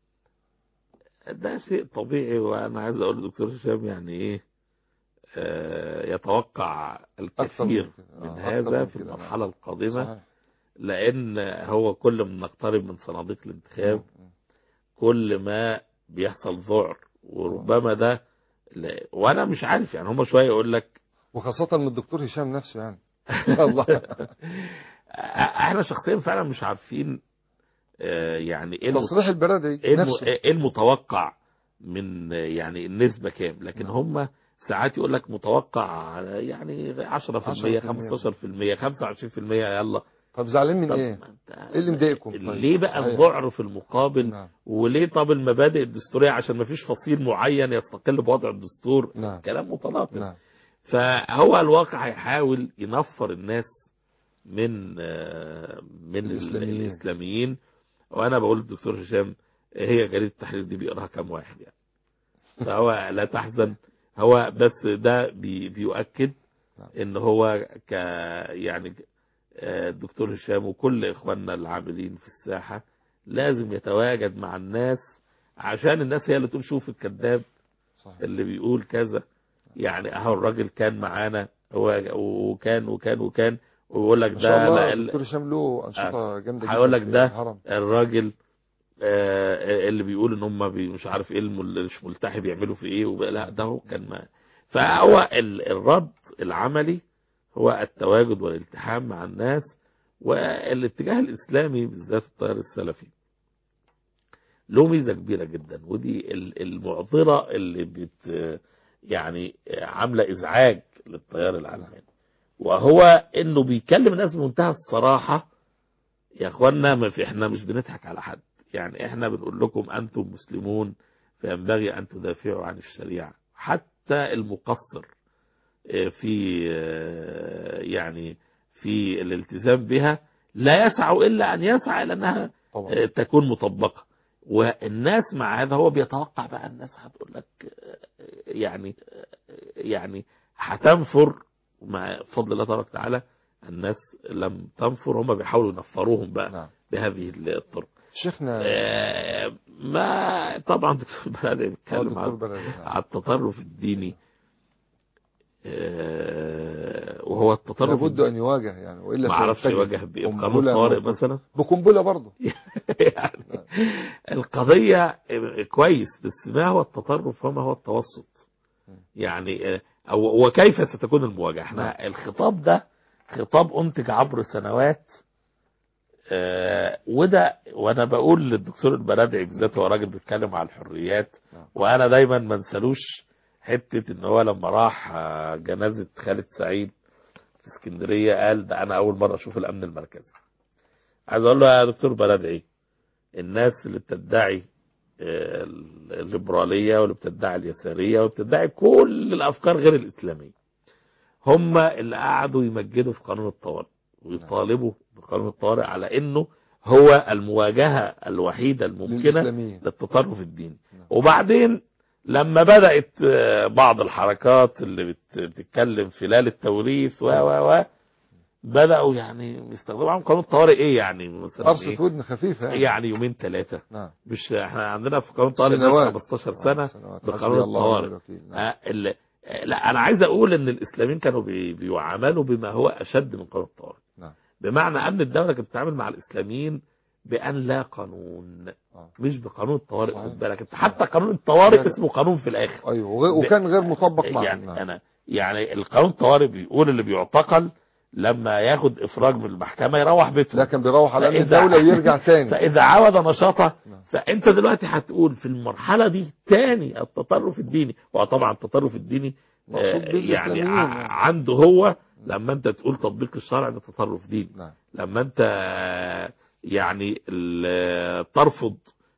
S2: ده شيء طبيعي وانا عايز اقول للدكتور هشام يعني ايه آه، يتوقع
S1: أكثر من
S2: الكثير
S1: كده.
S2: من
S1: آه، أكثر
S2: هذا
S1: من
S2: في
S1: كده، نعم.
S2: المرحله القادمه
S1: صحيح.
S2: لان هو كل ما نقترب من صناديق الانتخاب
S1: مم.
S2: كل ما بيحصل ذعر وربما ده لا- وانا مش عارف يعني هم شويه يقول لك
S1: وخاصه من الدكتور هشام نفسه يعني الله
S2: احنا شخصيا فعلا مش عارفين آه، يعني ايه الم-
S1: تصريح البرادي
S2: ايه الم-
S1: نفسه
S2: إيه المتوقع من يعني النسبة كام لكن
S1: نعم.
S2: هم ساعات يقول لك متوقع يعني 10% 15% 25% يلا
S1: طب زعلان من
S2: طب
S1: ايه؟
S2: ما انت-
S1: ايه اللي مضايقكم طيب؟
S2: ليه بقى
S1: صحيح.
S2: الذعر في المقابل
S1: نعم
S2: وليه طب المبادئ الدستورية عشان ما فيش فصيل معين يستقل بوضع الدستور
S1: نعم
S2: كلام متناقض
S1: نعم
S2: فهو الواقع هيحاول ينفر الناس من آه، من
S1: الإسلاميين.
S2: الاسلاميين, الإسلاميين. وانا بقول للدكتور هشام هي جريده التحرير دي بيقراها كام واحد يعني فهو لا تحزن هو بس ده بي بيؤكد
S1: نعم.
S2: ان هو ك يعني آه، الدكتور هشام وكل اخواننا العاملين في الساحه لازم يتواجد مع الناس عشان الناس هي اللي تقول شوف الكذاب
S1: صحيح
S2: اللي بيقول كذا يعني اهو الراجل كان معانا هو وكان وكان وكان ويقول لك
S1: ما شاء
S2: ده
S1: الله
S2: لا
S1: الدكتور هشام له انشطه جامده جدا
S2: هقول لك
S1: في
S2: ده
S1: الهرم
S2: الراجل آه، اللي بيقول ان هم بي مش عارف ايه الم- اللي مش ملتحي بيعملوا في ايه وب- لا ده هو كان ما فهو ال- الرد العملي هو التواجد والالتحام مع الناس والاتجاه الاسلامي بالذات التيار السلفي له ميزه كبيره جدا ودي ال- المعضله اللي بت يعني عامله ازعاج للتيار العلماني وهو انه بيكلم الناس بمنتهى الصراحه يا اخوانا ما في احنا مش بنضحك على حد يعني احنا بنقول لكم انتم مسلمون فينبغي ان تدافعوا عن الشريعه حتى المقصر آه، في آه، يعني في الالتزام بها لا يسع الا ان يسعى الى انها
S1: طبعا
S2: آه، تكون مطبقه والناس مع هذا هو بيتوقع بقى الناس هتقول لك آه، يعني آه، يعني هتنفر مع فضل الله تبارك وتعالى الناس لم تنفر هم بيحاولوا ينفروهم بقى
S1: نعم
S2: بهذه الطرق
S1: شيخنا
S2: آه، ما طبعا دكتور بلادي
S1: آه،
S2: بيتكلم
S1: دكتور
S2: عن
S1: بلدي، نعم.
S2: على التطرف الديني آه، وهو التطرف
S1: لابد ان يواجه يعني والا
S2: ما اعرفش
S1: سيتجه
S2: يواجه بايه
S1: قنبلة
S2: بقانون طوارئ
S1: موجودة.
S2: مثلا
S1: بقنبله برضه
S2: يعني القضية كويس بس ما هو التطرف وما هو التوسط يعني آه، أو وكيف ستكون المواجهة احنا الخطاب ده خطاب أنتج عبر سنوات آه، وده وانا بقول للدكتور البلدعي بالذات هو راجل بيتكلم على الحريات
S1: نعم.
S2: وانا دايما ما انسالوش حته ان هو لما راح آه، جنازه خالد سعيد في اسكندريه قال ده انا اول مره اشوف الامن المركزي عايز اقول له يا دكتور بلدعي الناس اللي بتدعي آه، الليبراليه واللي بتدعي اليساريه واللي بتدعي كل الافكار غير الاسلاميه هم اللي قعدوا يمجدوا في قانون الطوارئ ويطالبوا بقانون الطوارئ على انه هو المواجهه الوحيده الممكنه
S1: للاسلاميين
S2: للتطرف الديني
S1: نعم.
S2: وبعدين لما بدأت آه، بعض الحركات اللي بت- بتتكلم في لال التوريث و و و بدأوا يعني يستخدموا عن قانون الطوارئ ايه يعني مثلا
S1: قرصه
S2: إيه؟
S1: ودن خفيفه يعني,
S2: يعني يومين ثلاثة
S1: نعم
S2: مش احنا عندنا في قانون الطوارئ
S1: سنوات.
S2: 15
S1: آه،
S2: سنة
S1: سنوات.
S2: بقانون
S1: حسبي الله ونعم
S2: الطوارئ.
S1: الوكيل. نعم.
S2: آه، ال- آه، لا انا عايز اقول ان الاسلاميين كانوا بي- بيعاملوا بما هو اشد من قانون الطوارئ
S1: نعم.
S2: بمعنى ان الدولة كانت بتتعامل مع الاسلاميين بان لا قانون
S1: آه.
S2: مش بقانون الطوارئ
S1: صحيح.
S2: خد بالك انت حتى قانون الطوارئ
S1: لا، لا.
S2: اسمه قانون في الاخر
S1: ايوه وغير- وكان غير مطبق معه
S2: يعني
S1: نعم.
S2: انا يعني القانون الطوارئ بيقول اللي بيعتقل لما ياخد افراج من المحكمه يروح بيته
S1: لكن بيروح على امن
S2: فإذا-
S1: الدوله ويرجع تاني
S2: فاذا عاود نشاطه
S1: نعم.
S2: فانت دلوقتي هتقول في المرحله دي تاني التطرف الديني وطبعا التطرف الديني
S1: مقصود
S2: آه،
S1: به
S2: يعني
S1: الإسلاميين
S2: ع-
S1: يعني.
S2: عنده هو لما انت تقول تطبيق الشرع ده تطرف ديني
S1: نعم
S2: لما انت آه، يعني ال- ترفض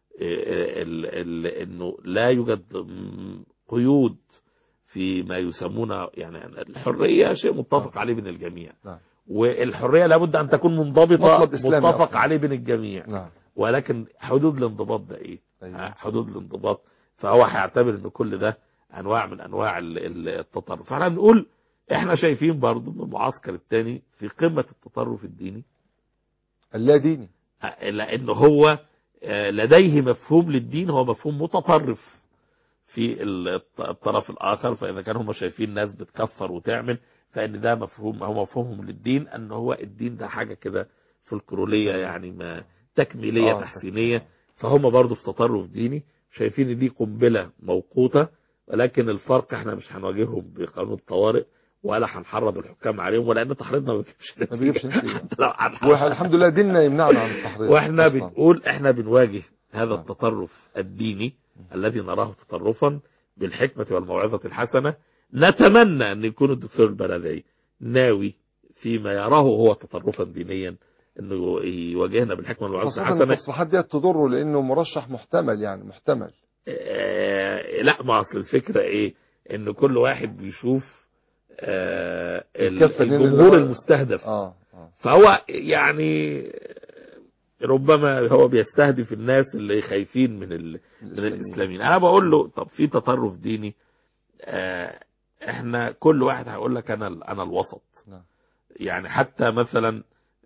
S2: آه، ال- ال- انه لا يوجد م- قيود في ما يسمونه يعني الحريه شيء متفق عليه بين الجميع
S1: نعم.
S2: والحريه لابد ان تكون منضبطه
S1: مطلب إسلامي
S2: متفق
S1: أصلاً.
S2: عليه بين الجميع
S1: نعم
S2: ولكن حدود الانضباط ده ايه؟
S1: أيوة.
S2: آه، حدود الانضباط فهو هيعتبر ان كل ده انواع من انواع ال- ال- التطرف فاحنا بنقول احنا شايفين برضو ان المعسكر الثاني في قمه التطرف الديني
S1: اللا ديني
S2: آه، لان هو آه، لديه مفهوم للدين هو مفهوم متطرف في الط- الطرف الاخر فاذا كانوا هم شايفين ناس بتكفر وتعمل فان ده مفهوم هو مفهومهم للدين ان هو الدين ده حاجه كده فلكلوريه يعني ما تكميليه
S1: آه،
S2: تحسينيه فهم برضو في تطرف ديني شايفين ان دي قنبله موقوته ولكن الفرق احنا مش هنواجههم بقانون الطوارئ ولا هنحرض الحكام عليهم ولان تحريضنا ما بيجيبش
S1: ما بيجيبش نتيجة.
S2: حتى لو هنحرض-
S1: والحمد لله ديننا يمنعنا عن التحريض
S2: واحنا
S1: أصلاً.
S2: بنقول احنا بنواجه هذا
S1: نعم.
S2: التطرف الديني الذي نراه تطرفا بالحكمة والموعظة الحسنة نتمنى ان يكون الدكتور البلدعي ناوي فيما يراه هو تطرفا دينيا انه يواجهنا بالحكمة والموعظة
S1: خاصة
S2: الحسنة
S1: التصريحات دي تضره لانه مرشح محتمل يعني محتمل
S2: آه لا ما اصل الفكرة ايه ان كل واحد بيشوف آه ال-
S1: الكفة اللي
S2: الجمهور
S1: نزل-
S2: المستهدف
S1: اه اه
S2: فهو يعني ربما هو بيستهدف الناس اللي خايفين من ال... من الاسلاميين انا بقول له طب في تطرف ديني آه احنا كل واحد هيقول لك انا ال- انا الوسط
S1: نعم.
S2: يعني حتى مثلا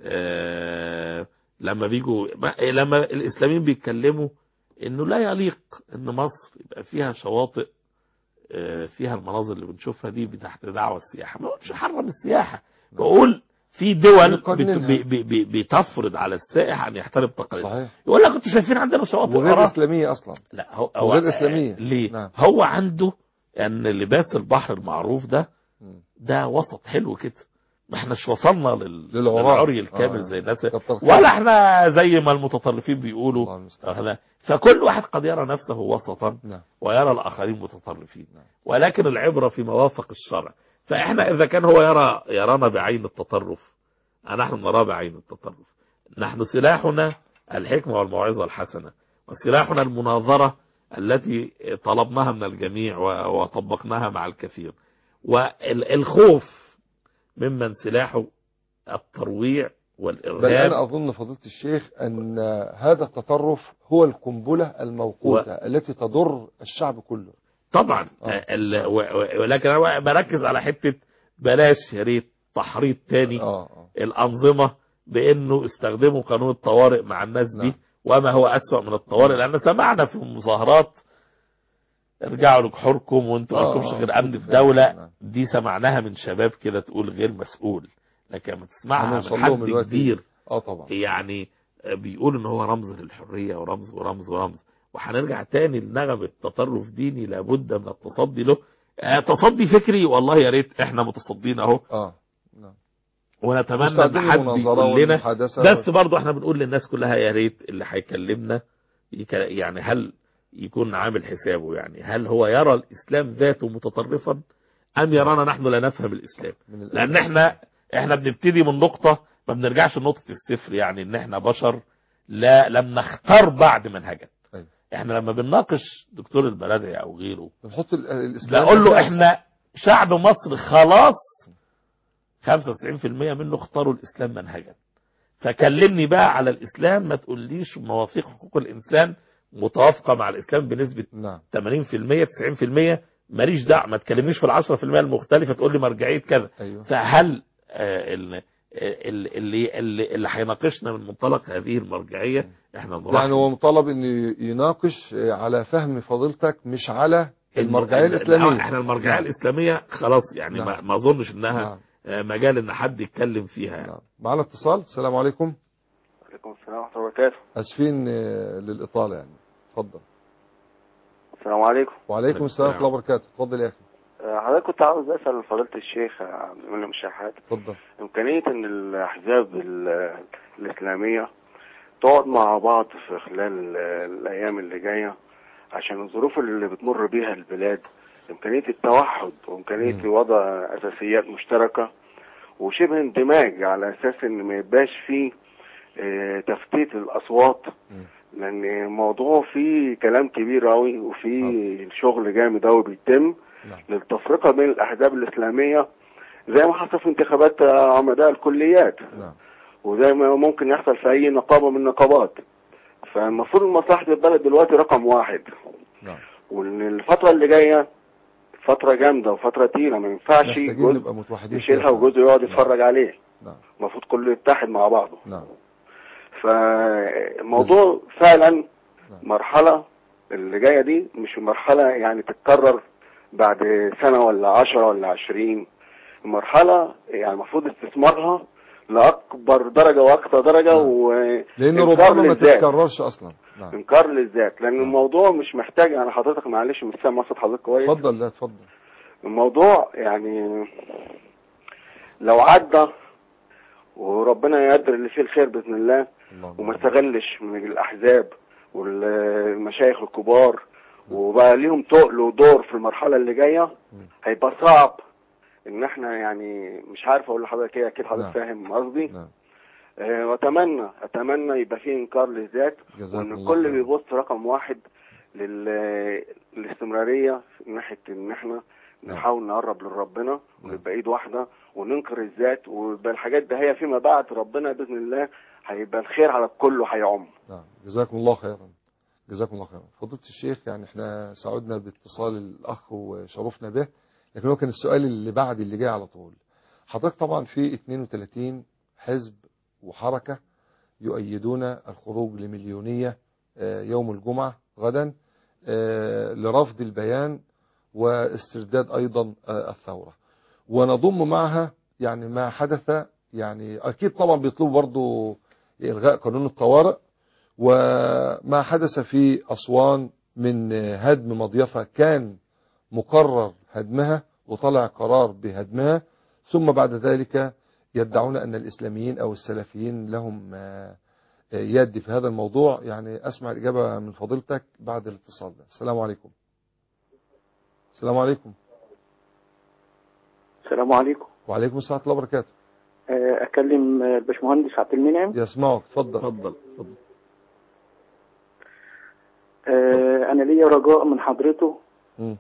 S2: آه لما بيجوا ما- لما الاسلاميين بيتكلموا انه لا يليق ان مصر يبقى فيها شواطئ آه، فيها المناظر اللي بنشوفها دي تحت دعوة السياحة ما بقولش حرم السياحة بقول في دول بت-
S1: نقننها.
S2: بي- بي- بي- بتفرض على السائح ان يحترم تقاليدها
S1: صحيح
S2: يقول لك انتوا شايفين عندنا شواطئ
S1: وغير
S2: غرام.
S1: اسلاميه اصلا
S2: لا هو, هو
S1: وغير إسلامية.
S2: آه، ليه
S1: نعم.
S2: هو عنده ان لباس البحر المعروف ده
S1: مم.
S2: ده وسط حلو كده ما احناش وصلنا لل...
S1: للعراة.
S2: للعري الكامل
S1: آه.
S2: زي الناس
S1: كتر خيرك.
S2: ولا احنا زي ما المتطرفين بيقولوا
S1: الله المستعان.
S2: أخلا. فكل واحد قد يرى نفسه وسطا
S1: نعم
S2: ويرى الآخرين متطرفين
S1: نعم.
S2: ولكن العبرة في موافق الشرع فإحنا إذا كان هو يرى يرانا بعين التطرف نحن نراه بعين التطرف نحن سلاحنا الحكمة والموعظة الحسنة وسلاحنا المناظرة التي طلبناها من الجميع و- وطبقناها مع الكثير والخوف ممن سلاحه الترويع
S1: بل
S2: والإرهاب
S1: أنا أظن فضيلة الشيخ أن هذا التطرف هو القنبلة الموقوتة التي تضر الشعب كله
S2: طبعا
S1: آه.
S2: ال- و- و- ولكن انا بركز على حته بلاش يا ريت تحريض تاني
S1: آه آه.
S2: الانظمه بانه استخدموا قانون الطوارئ مع الناس دي
S1: نعم.
S2: وما هو اسوأ من الطوارئ لان سمعنا في المظاهرات ارجعوا لجحوركم وانتوا
S1: آه،
S2: مالكمش
S1: آه.
S2: غير امن في
S1: نعم.
S2: دوله دي سمعناها من شباب كده تقول غير مسؤول لكن لما تسمعها
S1: هنوصل
S2: من
S1: لهم
S2: حد
S1: دلوقتي.
S2: كبير
S1: آه طبعا
S2: يعني بيقول ان هو رمز للحريه ورمز ورمز ورمز وهنرجع تاني لنغمه تطرف ديني لابد من التصدي له آه، تصدي فكري والله يا ريت احنا متصدين اهو
S1: آه نعم
S2: ونتمنى ان
S1: مستعدين
S2: حد
S1: للمناظرة
S2: يقول لنا
S1: والمحادثة
S2: بس برضه احنا بنقول للناس كلها يا ريت اللي هيكلمنا يك- يعني هل يكون عامل حسابه يعني هل هو يرى الاسلام ذاته متطرفا ام يرانا نحن لا نفهم الاسلام
S1: من الأسف.
S2: لان احنا احنا بنبتدي من نقطة ما بنرجعش لنقطة الصفر يعني ان احنا بشر لا لم نختار بعد منهجا
S1: أيوة.
S2: احنا لما بنناقش دكتور البلدعي او غيره
S1: بنحط ال- الإسلام
S2: بقول له
S1: أساس.
S2: احنا شعب مصر خلاص 95% منه اختاروا الاسلام منهجا فكلمني بقى على الاسلام ما تقوليش مواثيق حقوق الانسان متوافقة مع الاسلام بنسبة
S1: نعم
S2: 80% 90% ماليش دعوه ما تكلمنيش في ال 10% المختلفة تقول لي مرجعية كذا
S1: أيوه
S2: فهل آه، ال- ال- اللي اللي اللي هيناقشنا من منطلق هذه المرجعيه احنا نرحب
S1: يعني هو مطالب ان يناقش على فهم فضيلتك مش على المرجعيه
S2: ال-
S1: الاسلاميه
S2: احنا المرجعيه الاسلاميه خلاص يعني
S1: نعم.
S2: ما ما اظنش انها
S1: نعم.
S2: آه، مجال ان حد يتكلم فيها يعني.
S1: نعم. معنا اتصال السلام عليكم
S4: عليكم السلام ورحمة الله وبركاته
S1: اسفين آه، للاطاله يعني اتفضل
S4: السلام عليكم
S1: وعليكم السلام ورحمه الله وبركاته اتفضل يا اخي
S4: آه، حضرتك كنت عاوز أسأل فضيلة الشيخ آه، عبد المنعم الشحات
S1: اتفضل
S4: إمكانية إن الأحزاب ال- الإسلامية تقعد مع بعض في خلال آه، الأيام اللي جاية عشان الظروف اللي بتمر بيها البلاد إمكانية التوحد وإمكانية
S1: مم.
S4: وضع أساسيات مشتركة وشبه اندماج على أساس إن ما يبقاش فيه آه، تفتيت الأصوات
S1: مم.
S4: لان الموضوع فيه كلام كبير قوي وفيه شغل جامد قوي بيتم
S1: نعم
S4: للتفرقه بين الاحزاب الاسلاميه زي ما حصل في انتخابات عمداء الكليات
S1: نعم
S4: وزي ما ممكن يحصل في اي نقابه من النقابات فالمفروض مصلحه البلد دلوقتي رقم واحد
S1: نعم
S4: وان الفتره اللي جايه فتره جامده وفتره تقيله ما ينفعش
S1: محتاجين
S4: جزء
S1: نبقى متوحدين
S4: يشيلها
S1: فيها.
S4: وجزء يقعد
S1: نعم.
S4: يتفرج عليه
S1: نعم
S4: المفروض كله يتحد مع بعضه
S1: نعم
S4: فالموضوع فعلا مرحلة اللي جاية دي مش مرحلة يعني تتكرر بعد سنة ولا عشرة ولا عشرين مرحلة يعني المفروض استثمارها لأكبر درجة وأكثر درجة
S1: نعم.
S4: وإنكار
S1: لان ربما ما
S4: للذات.
S1: تتكررش اصلا نعم
S4: إنكار للذات لأن
S1: نعم.
S4: الموضوع مش محتاج يعني حضرتك معلش مش سامع صوت حضرتك كويس
S1: اتفضل لا اتفضل
S4: الموضوع يعني لو عدى وربنا يقدر اللي فيه الخير بإذن الله
S1: اللهم
S4: وما استغلش من الاحزاب والمشايخ الكبار وبقى ليهم تقل ودور في المرحله اللي جايه
S1: مم.
S4: هيبقى صعب ان احنا يعني مش عارف اقول لحضرتك ايه اكيد
S1: نعم.
S4: حضرتك فاهم قصدي
S1: نعم
S4: آه، واتمنى اتمنى يبقى فيه انكار للذات
S1: جزاكم
S4: وان
S1: الله
S4: الكل
S1: خير.
S4: بيبص رقم واحد للاستمراريه من ناحيه ان احنا
S1: نعم.
S4: نحاول نقرب لربنا ونبقى ايد واحده وننكر الذات ويبقى الحاجات ده هي فيما بعد ربنا باذن الله هيبقى الخير على الكل وهيعم
S1: نعم جزاكم الله خيرا جزاكم الله خيرا فضيلة الشيخ يعني احنا سعدنا باتصال الأخ وشرفنا به لكن هو كان السؤال اللي بعد اللي جاي على طول حضرتك طبعا في 32 حزب وحركة يؤيدون الخروج لمليونية آه، يوم الجمعة غدا آه، لرفض البيان واسترداد أيضا آه، الثورة ونضم معها يعني ما حدث يعني أكيد طبعا بيطلبوا برضو إلغاء قانون الطوارئ وما حدث في أسوان من هدم مضيفة كان مقرر هدمها وطلع قرار بهدمها ثم بعد ذلك يدعون أن الإسلاميين أو السلفيين لهم آه، آه، يد في هذا الموضوع يعني أسمع الإجابة من فضيلتك بعد الاتصال ده السلام عليكم السلام عليكم
S5: السلام عليكم
S1: وعليكم السلام ورحمة الله وبركاته
S5: آه، اكلم آه، الباشمهندس عبد المنعم
S1: يسمعك اتفضل
S2: اتفضل اتفضل
S5: آه، انا ليا رجاء من حضرته
S1: مم.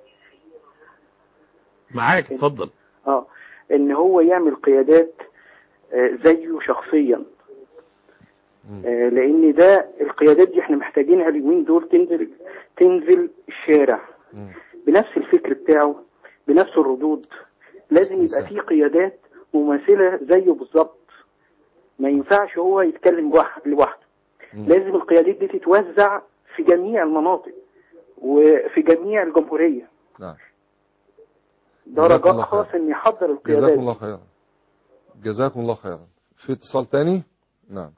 S2: معاك اتفضل
S5: اه ان هو يعمل قيادات آه، زيه شخصيا
S1: مم.
S5: آه، لان ده القيادات دي احنا محتاجينها اليومين دول تنزل تنزل الشارع
S1: مم.
S5: بنفس الفكر بتاعه بنفس الردود لازم يبقى
S1: صح.
S5: في قيادات مماثلة زيه بالظبط ما ينفعش هو يتكلم واحد لوحده
S1: مم.
S5: لازم القيادات دي تتوزع في جميع المناطق وفي جميع الجمهورية
S1: نعم
S5: ده
S1: جزاكم
S5: رجاء
S1: الله خير.
S5: خاص ان يحضر القيادات
S1: جزاكم الله خيرا جزاكم الله خيرا في اتصال تاني نعم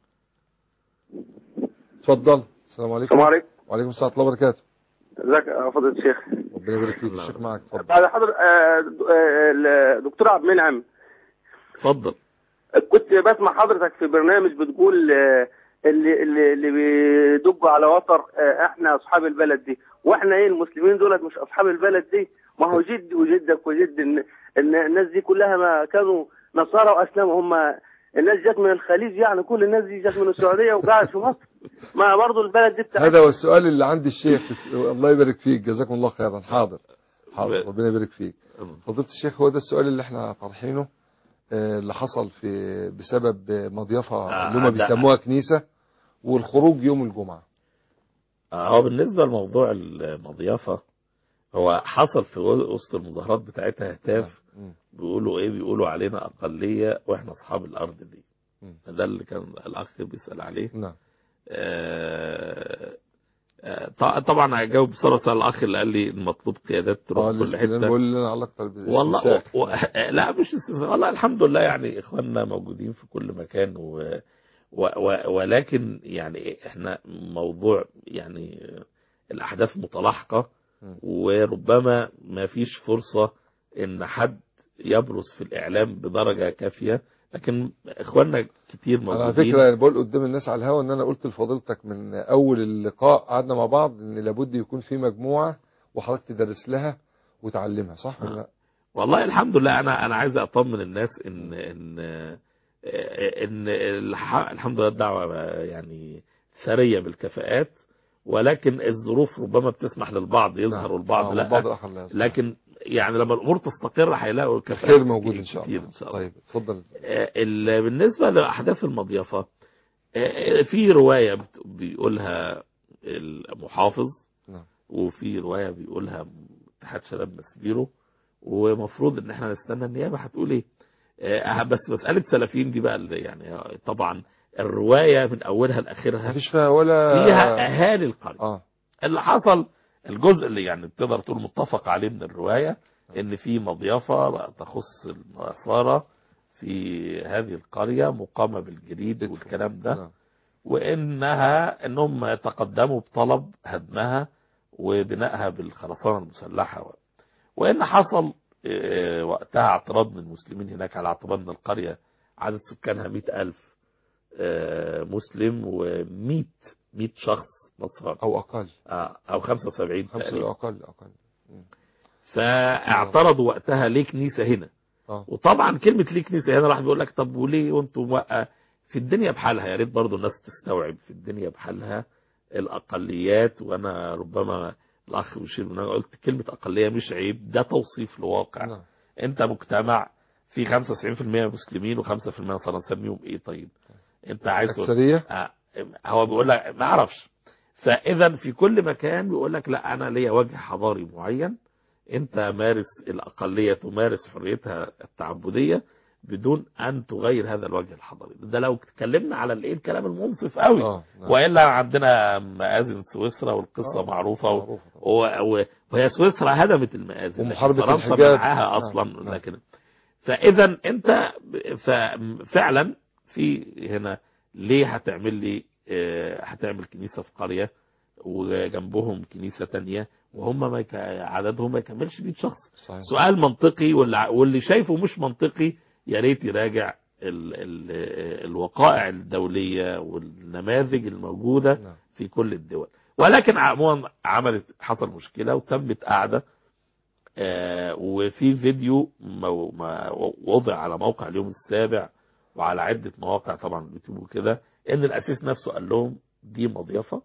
S1: اتفضل السلام عليكم
S3: السلام عليكم
S1: وعليكم السلام ورحمة الله وبركاته
S3: ازيك يا فضيلة الشيخ
S1: ربنا يبارك فيك
S2: الله
S1: الشيخ معك اتفضل
S3: بعد حضر آه، د- آه، الدكتور عبد المنعم
S2: اتفضل
S3: كنت بسمع حضرتك في برنامج بتقول آه، اللي اللي اللي بيدقوا على وتر آه، احنا اصحاب البلد دي واحنا ايه المسلمين دولت مش اصحاب البلد دي ما هو جدي وجدك وجد إن- إن الناس دي كلها ما كانوا نصارى واسلموا هم الناس جت من الخليج يعني كل الناس دي جت من السعوديه وقاعد في مصر ما برضه البلد دي بتاعت
S1: هذا هو السؤال اللي عند الشيخ الله يبارك فيك جزاكم الله خيرا حاضر حاضر ربنا يبارك فيك فضيلة الشيخ هو ده السؤال اللي احنا طرحينه آه، اللي حصل في بسبب مضيفة
S2: آه،
S1: اللي هم
S2: ده-
S1: بيسموها كنيسة والخروج يوم الجمعة
S2: آه، هو بالنسبة لموضوع المضيافة هو حصل في وسط المظاهرات بتاعتها هتاف
S1: مم.
S2: بيقولوا ايه بيقولوا علينا اقلية واحنا اصحاب الارض دي
S1: مم.
S2: ده اللي كان الاخ بيسأل عليه
S1: نعم
S2: آه، آه، ط- طبعا هجاوب بسرعة سؤال الاخ اللي قال لي المطلوب قيادات تروح
S1: اه
S2: كل
S1: الاستئذان
S2: حتة
S1: بقول لنا على اكتر
S2: والله و... و... لا مش استثناء والله الحمد لله يعني اخواننا موجودين في كل مكان و... و... و... ولكن يعني احنا موضوع يعني الاحداث متلاحقه
S1: م.
S2: وربما ما فيش فرصه ان حد يبرز في الاعلام بدرجه كافيه لكن اخواننا كتير
S1: انا على
S2: موجودين
S1: فكره بقول قدام الناس على الهوا ان انا قلت لفضيلتك من اول اللقاء قعدنا مع بعض ان لابد يكون في مجموعه وحضرتك تدرس لها وتعلمها صح ولا لا؟
S2: والله الحمد لله انا انا عايز اطمن الناس ان ان ان الح- الحمد لله الدعوه يعني ثريه بالكفاءات ولكن الظروف ربما بتسمح للبعض يظهر والبعض
S1: آه،
S2: لا
S1: والبعض الاخر لا يظهر.
S2: لكن يعني لما الامور تستقر هيلاقوا الكفاءات
S1: الخير موجود
S2: كتير-
S1: ان شاء
S2: كتير
S1: الله
S2: ان شاء الله
S1: طيب اتفضل
S2: آه، ال- بالنسبة لأحداث المضيافة آه، في رواية بت- بيقولها المحافظ
S1: نعم.
S2: وفي رواية بيقولها اتحاد شباب مسبيرو ومفروض ان احنا نستنى النيابة هتقول ايه آه، بس مسألة سلفيين دي بقى اللي يعني آه، طبعا الرواية من اولها لاخرها
S1: مفيش فيها ولا
S2: فيها اهالي القرية
S1: اه
S2: اللي حصل الجزء اللي يعني تقدر تقول متفق عليه من الرواية ان في مضيافة تخص النصارى في هذه القرية مقامة بالجريد والكلام ده
S1: نعم.
S2: وانها انهم تقدموا بطلب هدمها وبنائها بالخرسانة المسلحة و- وان حصل آه، وقتها اعتراض من المسلمين هناك على اعتبار ان القرية عدد سكانها مئة ألف آه، مسلم ومئة مئة شخص نصراني
S1: او اقل
S2: آه، او 75
S1: خمسه
S2: تقريبا
S1: اقل اقل
S2: فاعترضوا وقتها ليه كنيسه هنا
S1: اه
S2: وطبعا كلمه ليه كنيسه هنا راح بيقول لك طب وليه وانتم موقع في الدنيا بحالها يا ريت برضه الناس تستوعب في الدنيا بحالها الاقليات وانا ربما الاخ بشير من قلت كلمه اقليه مش عيب ده توصيف لواقع
S1: نعم.
S2: انت مجتمع في 95% مسلمين و5% نصارى نسميهم ايه طيب انت عايز تقول-
S1: اكثريه
S2: آه، هو بيقول لك ما اعرفش فاذا في كل مكان بيقول لك لا انا ليا وجه حضاري معين انت مارس الاقليه تمارس حريتها التعبديه بدون ان تغير هذا الوجه الحضاري ده لو اتكلمنا على الايه الكلام المنصف قوي
S1: اه نعم.
S2: والا عندنا مآذن سويسرا والقصه
S1: آه،
S2: معروفه و...
S1: معروفة طبعا.
S2: و... و... وهي سويسرا هدمت المآذن لكن
S1: ومحاربة
S2: فرنسا
S1: الحجاب.
S2: منعها
S1: نعم،
S2: اصلا
S1: نعم.
S2: لكن فاذا انت ف... فعلا في هنا ليه هتعمل لي آه، هتعمل كنيسه في قريه وجنبهم كنيسه تانية وهم ما يك... عددهم ما يكملش 100 شخص
S1: صحيح
S2: سؤال منطقي واللي, واللي شايفه مش منطقي يا ريت يراجع ال ال الوقائع الدوليه والنماذج الموجوده
S1: نعم.
S2: في كل الدول ولكن عموما عملت حصل مشكله وتمت قاعده آه، وفي فيديو مو- ما- وضع على موقع اليوم السابع وعلى عده مواقع طبعا اليوتيوب وكده ان الاسيس نفسه قال لهم دي مضيفه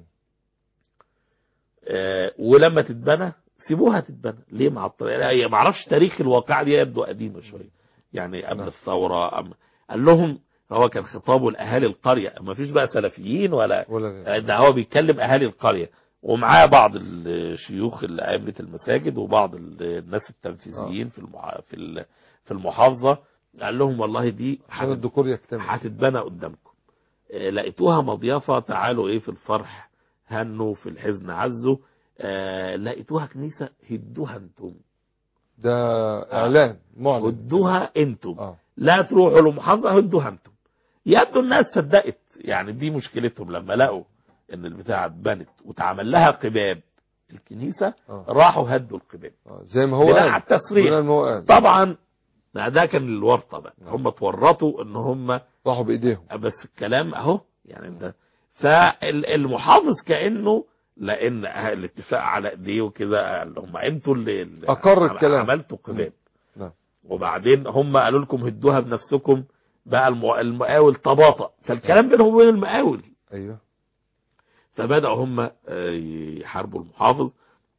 S2: آه، ولما تتبنى سيبوها تتبنى ليه مع الطريقه ما اعرفش تاريخ الواقعه دي يبدو قديمه شويه يعني قبل
S1: نعم.
S2: الثوره أم قال لهم هو كان خطابه لاهالي القريه ما فيش بقى سلفيين ولا
S1: ولا غير.
S2: ده هو بيتكلم اهالي القريه ومعاه بعض الشيوخ اللي ائمه المساجد وبعض ال- الناس التنفيذيين في المح... في ال- في المحافظه قال لهم والله دي
S1: عشان الذكور يكتمل
S2: هتتبنى قدامكم آه، لقيتوها مضيافه تعالوا ايه في الفرح هنوا في الحزن عزوا آه، لقيتوها كنيسه هدوها انتم
S1: ده اعلان معلن
S2: هدوها انتم
S1: اه
S2: لا تروحوا لمحافظه هدوها انتم يبدو الناس صدقت يعني دي مشكلتهم لما لقوا ان البتاعه اتبنت واتعمل لها قباب الكنيسه
S1: اه
S2: راحوا هدوا القباب
S1: آه. زي ما هو
S2: بناء على
S1: قال
S2: التصريح
S1: بناء ما هو قال
S2: طبعا ده ده كان الورطه بقى
S1: نعم.
S2: هم اتورطوا ان هم
S1: راحوا بايديهم
S2: بس الكلام اهو يعني ده فالمحافظ كانه لان الاتفاق على ايديه وكده قال لهم انتوا اللي اللي
S1: أقر
S2: عم-
S1: الكلام.
S2: عملتوا قباب
S1: نعم.
S2: وبعدين هم قالوا لكم هدوها بنفسكم بقى الم- المقاول تباطأ فالكلام بينهم وبين المقاول
S1: ايوه
S2: فبدأوا هم آه، يحاربوا المحافظ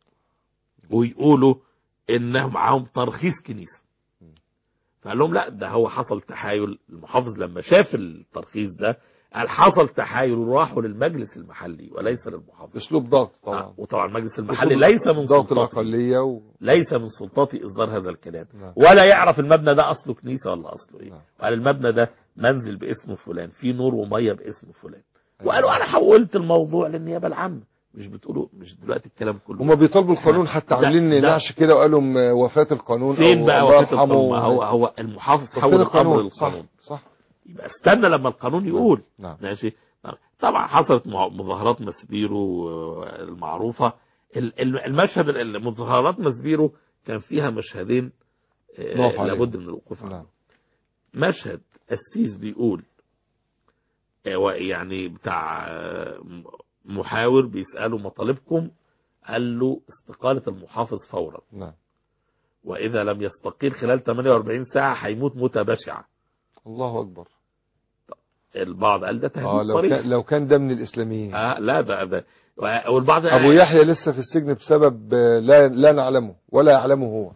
S2: ويقولوا انهم معاهم ترخيص كنيسه فقال لهم لا ده هو حصل تحايل المحافظ لما شاف الترخيص ده قال حصل تحايل وراحوا للمجلس المحلي وليس للمحافظ
S1: اسلوب ضغط
S2: آه،
S1: طبعا
S2: وطبعا المجلس المحلي
S1: أسلوب
S2: ليس من
S1: ضغط
S2: سلطاتي
S1: الاقليه و...
S2: ليس من سلطاتي اصدار هذا الكلام
S1: نعم.
S2: ولا يعرف المبنى ده اصله كنيسه ولا اصله ايه
S1: نعم.
S2: وقال المبنى ده منزل باسم فلان فيه نور وميه باسم فلان
S1: أيوة.
S2: وقالوا انا حولت الموضوع للنيابه العامه مش بتقولوا مش دلوقتي الكلام كله
S1: هما بيطالبوا القانون حتى
S2: ده-
S1: عاملين
S2: ده-
S1: نعش كده وقالوا م- وفاة القانون
S2: فين
S1: أو
S2: بقى
S1: الله
S2: وفاه
S1: يرحمه.
S2: القانون ما هو هو المحافظ
S1: طب
S2: حول
S1: فين
S2: الامر
S1: صح
S2: للقانون
S1: صح
S2: يبقى استنى لما القانون يقول
S1: نعم
S2: ماشي طبعا حصلت مع- مظاهرات مسبيرو آه، المعروفه ال- ال- المشهد ال- مظاهرات مسبيرو كان فيها مشهدين آه،
S1: نقف عليهم.
S2: لابد من الوقوف
S1: نعم
S2: عنهم مشهد السيس بيقول آه، و- يعني بتاع آه، م- محاور بيسأله مطالبكم قال له استقالة المحافظ فورا
S1: نعم
S2: وإذا لم يستقيل خلال 48 ساعة هيموت موتة بشعة
S1: الله اكبر
S2: البعض قال ده تهديد
S1: اه لو
S2: صريح
S1: كان لو كان ده من الاسلاميين
S2: آه لا ده ده والبعض
S1: ابو يحيى لسه في السجن بسبب آه، لا لا نعلمه ولا يعلمه هو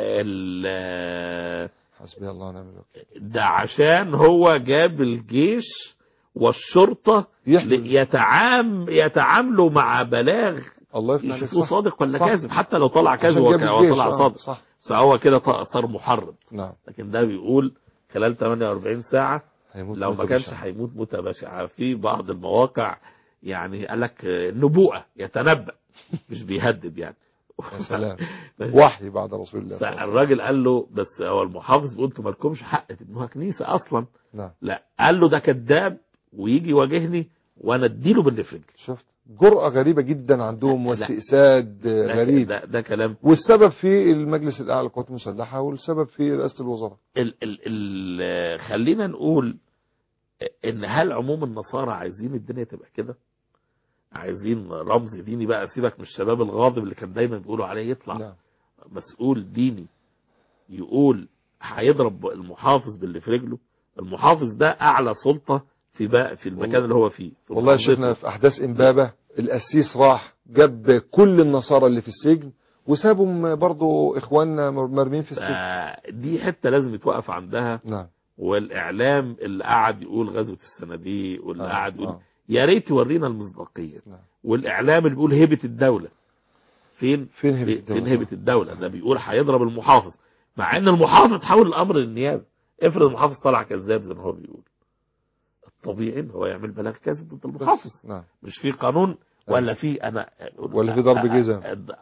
S2: ال-
S1: حسبي الله ونعم الوكيل
S2: ده عشان هو جاب الجيش والشرطة
S1: يحمل
S2: يتعام يتعاملوا مع بلاغ
S1: الله يفتح عليك
S2: يشوفوه
S1: صح
S2: صادق ولا
S1: صح.
S2: كاذب حتى لو طلع كاذب
S1: عشان
S2: هو
S1: جاب
S2: كان- هو
S1: الجيش،
S2: طلع
S1: آه،
S2: صادق
S1: صح
S2: فهو كده ط- صار محرض
S1: نعم
S2: لكن ده بيقول خلال 48 ساعة
S1: هيموت
S2: لو ما
S1: موتة
S2: كانش
S1: بشعة.
S2: هيموت موتة بشعة في بعض المواقع يعني قال لك نبوءة يتنبأ مش بيهدد يعني
S1: يا سلام
S2: بس-
S1: وحي بعد رسول الله صلى الله عليه وسلم
S2: فالراجل قال له بس هو المحافظ بيقول انتوا مالكمش حق تبنوها كنيسة أصلا
S1: نعم
S2: لا قال له ده كذاب ويجي يواجهني وانا اديله بالنفرج
S1: شفت جرأة غريبة جدا عندهم
S2: لا.
S1: واستئساد آه،
S2: ده-
S1: غريب
S2: ده, ده كلام
S1: والسبب في المجلس الأعلى للقوات المسلحة والسبب في رئاسة الوزراء
S2: ال ال ال خلينا نقول ان هل عموم النصارى عايزين الدنيا تبقى كده عايزين رمز ديني بقى سيبك من الشباب الغاضب اللي كان دايما بيقولوا عليه يطلع
S1: نعم
S2: مسؤول ديني يقول هيضرب المحافظ باللي في رجله المحافظ ده اعلى سلطه في بقى في المكان
S1: والله-
S2: اللي هو فيه في
S1: والله
S2: محافظته.
S1: شفنا في أحداث إمبابة القسيس راح جاب كل النصارى اللي في السجن وسابهم برضو إخواننا مرمين في السجن
S2: دي حته لازم يتوقف عندها
S1: نعم
S2: والاعلام اللي قعد يقول غزوه الصناديق واللي
S1: آه،
S2: قعد يقول
S1: آه.
S2: يا ريت يورينا المصداقيه
S1: نعم.
S2: والاعلام اللي بيقول هبه الدوله فين
S1: فين هبة
S2: فين
S1: الدولة؟
S2: هبه الدوله ده بيقول هيضرب المحافظ مع ان المحافظ حول الامر للنيابه افرض المحافظ طلع كذاب زي ما هو بيقول الطبيعي ان هو يعمل بلاغ كاذب ضد المحافظ
S1: بس نعم
S2: مش في قانون ولا في انا
S1: ولا في ضرب جزم.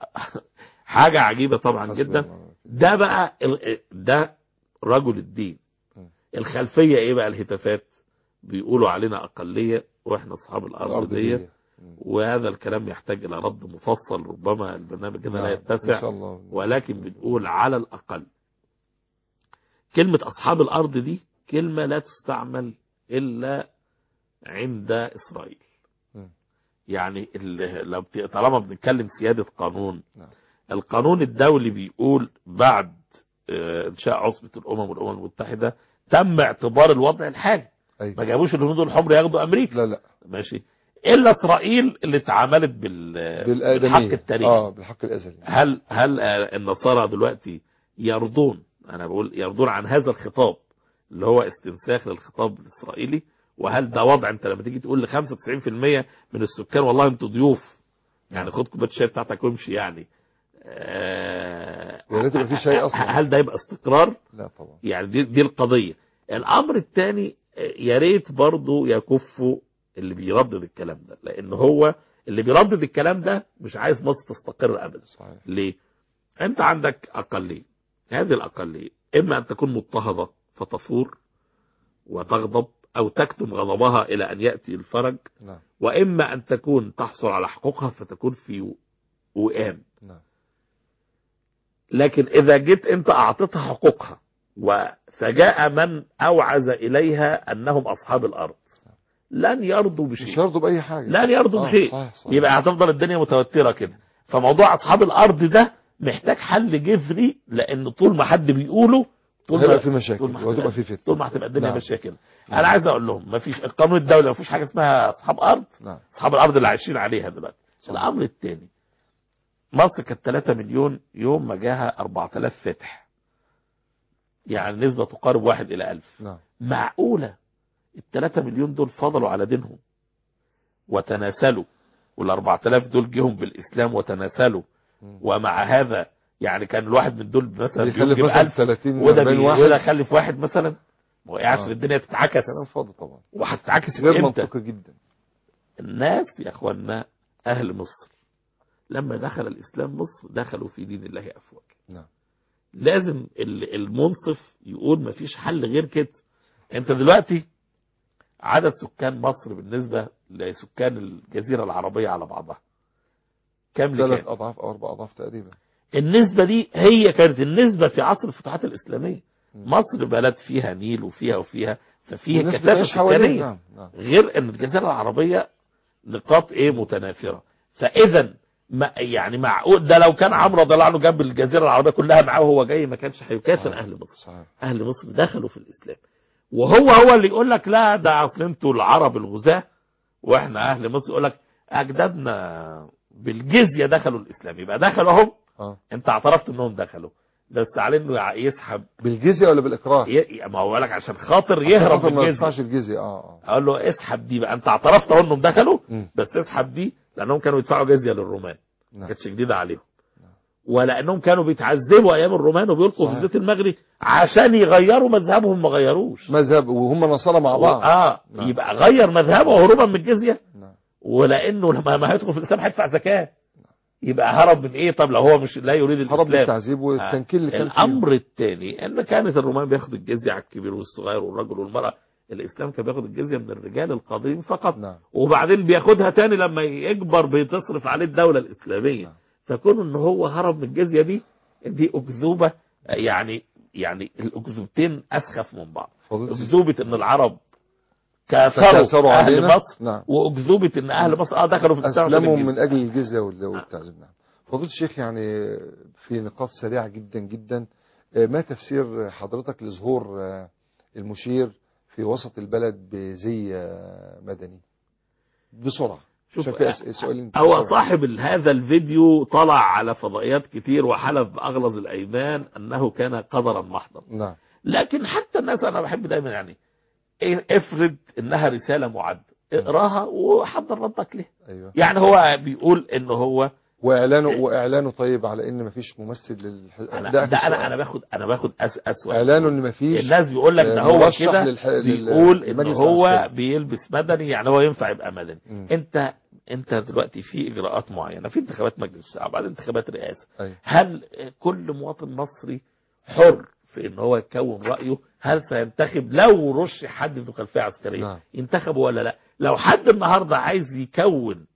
S2: حاجه عجيبه طبعا
S1: حسبي
S2: جدا
S1: الله ونعم الوكيل.
S2: ده بقى ال- ده رجل الدين
S1: م.
S2: الخلفيه ايه بقى الهتافات بيقولوا علينا اقليه واحنا اصحاب الارض
S1: الأرض
S2: دي
S1: دي
S2: وهذا الكلام يحتاج الى رد مفصل ربما البرنامج هنا لا
S1: نعم. إن
S2: يتسع
S1: شاء الله
S2: ولكن بنقول على الاقل كلمة أصحاب الأرض دي كلمة لا تستعمل إلا عند إسرائيل
S1: مم.
S2: يعني ال- لو بت- طالما بنتكلم سيادة قانون
S1: نعم.
S2: القانون الدولي بيقول بعد آه، إنشاء عصبة الأمم والأمم المتحدة تم اعتبار الوضع الحالي ما
S1: أيوة.
S2: جابوش الهنود الحمر ياخدوا أمريكا
S1: لا لا
S2: ماشي إلا إسرائيل اللي اتعاملت بال...
S1: بالآدمية
S2: بالحق التاريخي
S1: اه بالحق الأزلي
S2: هل هل آه، النصارى دلوقتي يرضون انا بقول يرضون عن هذا الخطاب اللي هو استنساخ للخطاب الاسرائيلي وهل ده وضع انت لما تيجي تقول ل 95% من السكان والله انتوا ضيوف يعني خد كوبايه الشاي بتاعتك وامشي يعني آه،
S1: يا ريت يبقى في شيء أصلاً.
S2: هل ده يبقى استقرار
S1: لا طبعا
S2: يعني دي, دي القضيه الامر الثاني يا ريت برضه يكفوا اللي بيردد الكلام ده لان هو اللي بيردد الكلام ده مش عايز مصر تستقر ابدا
S1: صحيح
S2: ليه؟ انت عندك اقليه هذه الاقليه اما ان تكون مضطهده فتثور وتغضب او تكتم غضبها الى ان ياتي الفرج
S1: نعم
S2: واما ان تكون تحصل على حقوقها فتكون في وئام
S1: نعم
S2: لكن اذا جيت انت اعطيتها حقوقها وفجاء من اوعز اليها انهم اصحاب الارض لن يرضوا
S1: مش
S2: بشيء
S1: يرضوا بأي حاجة
S2: لن يرضوا
S1: آه،
S2: بشيء
S1: صحيح صحيح.
S2: يبقى هتفضل الدنيا متوترة كده فموضوع أصحاب الأرض ده محتاج حل جذري لأن طول ما حد بيقوله طول
S1: هيبقى
S2: ما
S1: في مشاكل
S2: طول ما
S1: وهتبقى
S2: هتبقى-
S1: في فتنة
S2: طول ما هتبقى الدنيا
S1: نعم.
S2: ماشية كده
S1: نعم.
S2: أنا عايز أقول لهم ما فيش القانون الدولي ما فيش حاجة اسمها أصحاب أرض
S1: نعم
S2: أصحاب الأرض اللي عايشين عليها دلوقتي
S1: صحيح.
S2: الأمر الثاني مصر كانت 3 مليون يوم ما جاها 4000 فتح يعني نسبة تقارب واحد إلى ألف
S1: نعم
S2: معقولة الثلاثة مليون دول فضلوا على دينهم وتناسلوا والأربعة آلاف دول جيهم بالإسلام وتناسلوا
S1: مم.
S2: ومع هذا يعني كان الواحد من دول مثلا
S1: بيخلف
S2: بينجب
S1: مثلا
S2: ألف
S1: 30
S2: وده
S1: 40
S2: بي-
S1: واحد
S2: وده خلف واحد مثلا ما وقعش
S1: آه.
S2: الدنيا تتعكس
S1: كلام فاضي طبعا
S2: وهتتعكس
S1: غير
S2: امتى
S1: منطقي جدا
S2: الناس يا اخوانا اهل مصر لما دخل الاسلام مصر دخلوا في دين الله افواجا
S1: نعم
S2: لازم ال- المنصف يقول مفيش حل غير كده انت دلوقتي عدد سكان مصر بالنسبة لسكان الجزيرة العربية على بعضها كم
S1: ثلاث
S2: لكام
S1: أضعاف أو أربع أضعاف تقريبا
S2: النسبة دي هي كانت النسبة في عصر الفتوحات الإسلامية
S1: مم.
S2: مصر بلد فيها نيل وفيها وفيها ففيها
S1: الناس
S2: كثافة
S1: بتعيش حواليه
S2: سكانية
S1: نعم نعم
S2: غير ان الجزيره العربيه نقاط ايه متنافره فاذا ما يعني معقول ده لو كان عمرو رضي الله عنه جاب الجزيره العربيه كلها معاه وهو جاي ما كانش هيكافر
S1: صحيح.
S2: اهل مصر
S1: صحيح
S2: اهل مصر دخلوا في الاسلام وهو هو اللي يقول لك لا ده اصل انتوا العرب الغزاة واحنا اهل مصر يقول لك اجدادنا بالجزيه دخلوا الاسلام يبقى دخلوا اهم
S1: اه
S2: انت اعترفت انهم دخلوا بس عليه انه يسحب
S1: بالجزية ولا بالإكراه؟
S2: ي... ما هو لك عشان خاطر
S1: عشان
S2: يهرب
S1: خاطر
S2: من
S1: ما
S2: الجزيه
S1: يدفعش الجزية اه اه
S2: اقول له اسحب دي بقى انت اعترفت اهو انهم دخلوا
S1: مم.
S2: بس اسحب دي لانهم كانوا يدفعوا جزيه للرومان ما
S1: نعم
S2: كانتش جديده عليهم ولانهم كانوا بيتعذبوا ايام الرومان وبيلقوا في
S1: صحيح.
S2: الزيت المغري عشان يغيروا مذهبهم ما غيروش
S1: مذهب وهم نصارى مع بعض
S2: اه
S1: نعم.
S2: يبقى غير مذهبه هروبا من الجزيه
S1: نعم
S2: ولانه لما ما هيدخل في الاسلام هيدفع زكاه يبقى هرب من ايه طب لو هو مش لا يريد
S1: هرب
S2: الاسلام
S1: بالتعذيب والتنكيل اللي كان فيه.
S2: الامر الثاني ان كانت الرومان بياخد الجزيه على الكبير والصغير والرجل والمراه الاسلام كان بياخد الجزيه من الرجال القادرين فقط
S1: نعم
S2: وبعدين بياخدها تاني لما يكبر بتصرف عليه الدولة الإسلامية
S1: نعم.
S2: فكون ان هو هرب من الجزية دي دي أكذوبة يعني يعني الأكذوبتين أسخف من بعض
S1: فضيلة الشيخ.
S2: أكذوبة ان العرب
S1: تكاثروا
S2: كاثروا أهل
S1: علينا.
S2: مصر
S1: نعم
S2: وأكذوبة ان أهل مصر اه دخلوا في الإسلام عشان
S1: أسلموا
S2: الجزية.
S1: من أجل الجزية وال- والتعذيب نعم فضيلة الشيخ يعني في نقاط سريعة جدا جدا آه، ما تفسير حضرتك لظهور آه، المشير في وسط البلد بزي آه، مدني بسرعة
S2: شوف
S1: عشان في أس- سؤالين
S2: هو
S1: بسرعة.
S2: صاحب ال- هذا الفيديو طلع على فضائيات كتير وحلف بأغلظ الأيمان أنه كان قدرا محضا
S1: نعم
S2: لكن حتى الناس انا بحب دايما يعني إيه افرض انها رساله معده اقراها وحضر ردك ليه
S1: أيوه
S2: يعني هو بيقول ان هو
S1: واعلانه واعلانه طيب على ان مفيش ممثل للح...
S2: انا
S1: ده,
S2: ده
S1: آخر
S2: انا
S1: سؤال.
S2: انا باخد انا باخد أس اسوأ
S1: اعلانه ان مفيش
S2: الناس بيقول لك ده
S1: آه،
S2: هو
S1: مرشح
S2: كده
S1: للح- لل-
S2: بيقول ان
S1: للمجلس
S2: هو
S1: العسكري.
S2: بيلبس مدني يعني هو ينفع يبقى مدني
S1: مم.
S2: انت انت دلوقتي في اجراءات معينه في انتخابات مجلس الشعب بعد انتخابات رئاسه
S1: أيوه.
S2: هل كل مواطن مصري حر في ان هو يكون رايه هل سينتخب لو رشح حد ذو خلفيه عسكريه
S1: نعم.
S2: ينتخبه ولا لا لو حد النهارده عايز يكون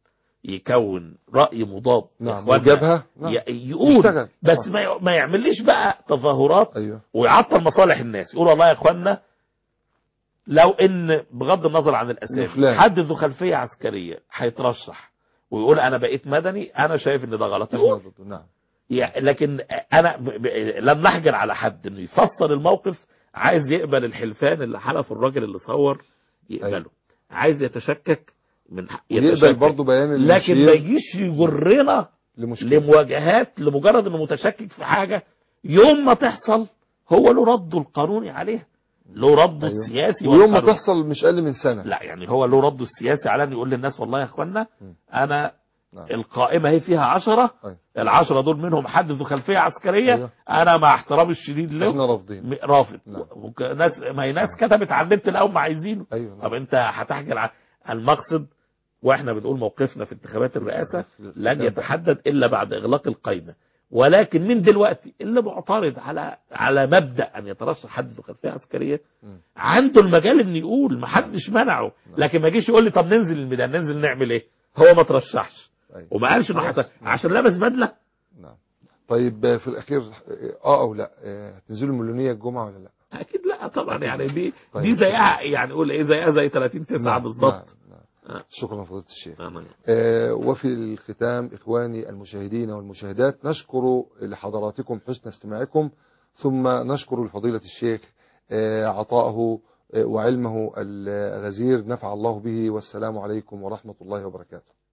S2: يكون راي مضاد يا
S1: نعم
S2: إخوانا،
S1: وجابها نعم.
S2: ي- يقول
S1: يشتغل.
S2: بس
S1: صح.
S2: ما ي- ما يعمليش بقى تظاهرات
S1: ايوه
S2: ويعطل مصالح الناس يقول والله يا اخوانا لو ان بغض النظر عن الاسامي
S1: فلان.
S2: حد ذو خلفيه عسكريه هيترشح ويقول انا بقيت مدني انا شايف ان ده غلط يقول
S1: احنا ضده نعم
S2: يعني لكن انا ب... ب... لم نحجر على حد انه يفسر الموقف عايز يقبل الحلفان اللي حلف الراجل اللي صور يقبله
S1: أيوة.
S2: عايز يتشكك من حق
S1: يقبل
S2: يتشكك
S1: برضه بيان
S2: لكن ما
S1: المشير
S2: يجيش يجرنا
S1: لمشكلة
S2: لمواجهات لمجرد انه متشكك في حاجه يوم ما تحصل هو له رده القانوني عليها له رده
S1: أيوة.
S2: السياسي
S1: ويوم ما
S2: والقانوني.
S1: تحصل مش اقل من سنة
S2: لا يعني هو له رده السياسي على انه يقول للناس والله يا اخوانا
S1: م.
S2: انا
S1: نعم.
S2: القائمه هي فيها عشرة
S1: أيوة.
S2: العشرة دول منهم حد ذو خلفيه عسكريه
S1: أيوة.
S2: انا مع احترامي الشديد له
S1: احنا رافضين
S2: م- رافض
S1: نعم.
S2: وك- ناس ما هي ناس كتبت على النت الاول ما عايزينه
S1: ايوه
S2: طب انت هتحجر على المقصد واحنا بنقول موقفنا في انتخابات الرئاسه لن يتحدد الا بعد اغلاق القائمه ولكن من دلوقتي اللي معترض على على مبدا ان يترشح حد ذو خلفيه عسكريه
S1: مم.
S2: عنده المجال ان يقول ما حدش منعه لكن ما يجيش يقول لي طب ننزل الميدان ننزل نعمل ايه هو ما ترشحش
S1: أيوة.
S2: وما قالش انه
S1: خلاص.
S2: حت... عشان لابس بدله
S1: نعم طيب آه، في الاخير اه او لا آه، هتنزلوا المليونية الجمعة ولا لا
S2: اكيد لا طبعا يعني دي
S1: طيب.
S2: دي زيها يعني قول ايه زيها زي 30 9
S1: نعم،
S2: بالظبط
S1: نعم، نعم.
S2: آه.
S1: شكرا فضيلة الشيخ
S2: آه.
S1: آه، وفي الختام إخواني المشاهدين والمشاهدات نشكر لحضراتكم حسن استماعكم ثم نشكر لفضيلة الشيخ آه، عطاءه آه، وعلمه الغزير نفع الله به والسلام عليكم ورحمة الله وبركاته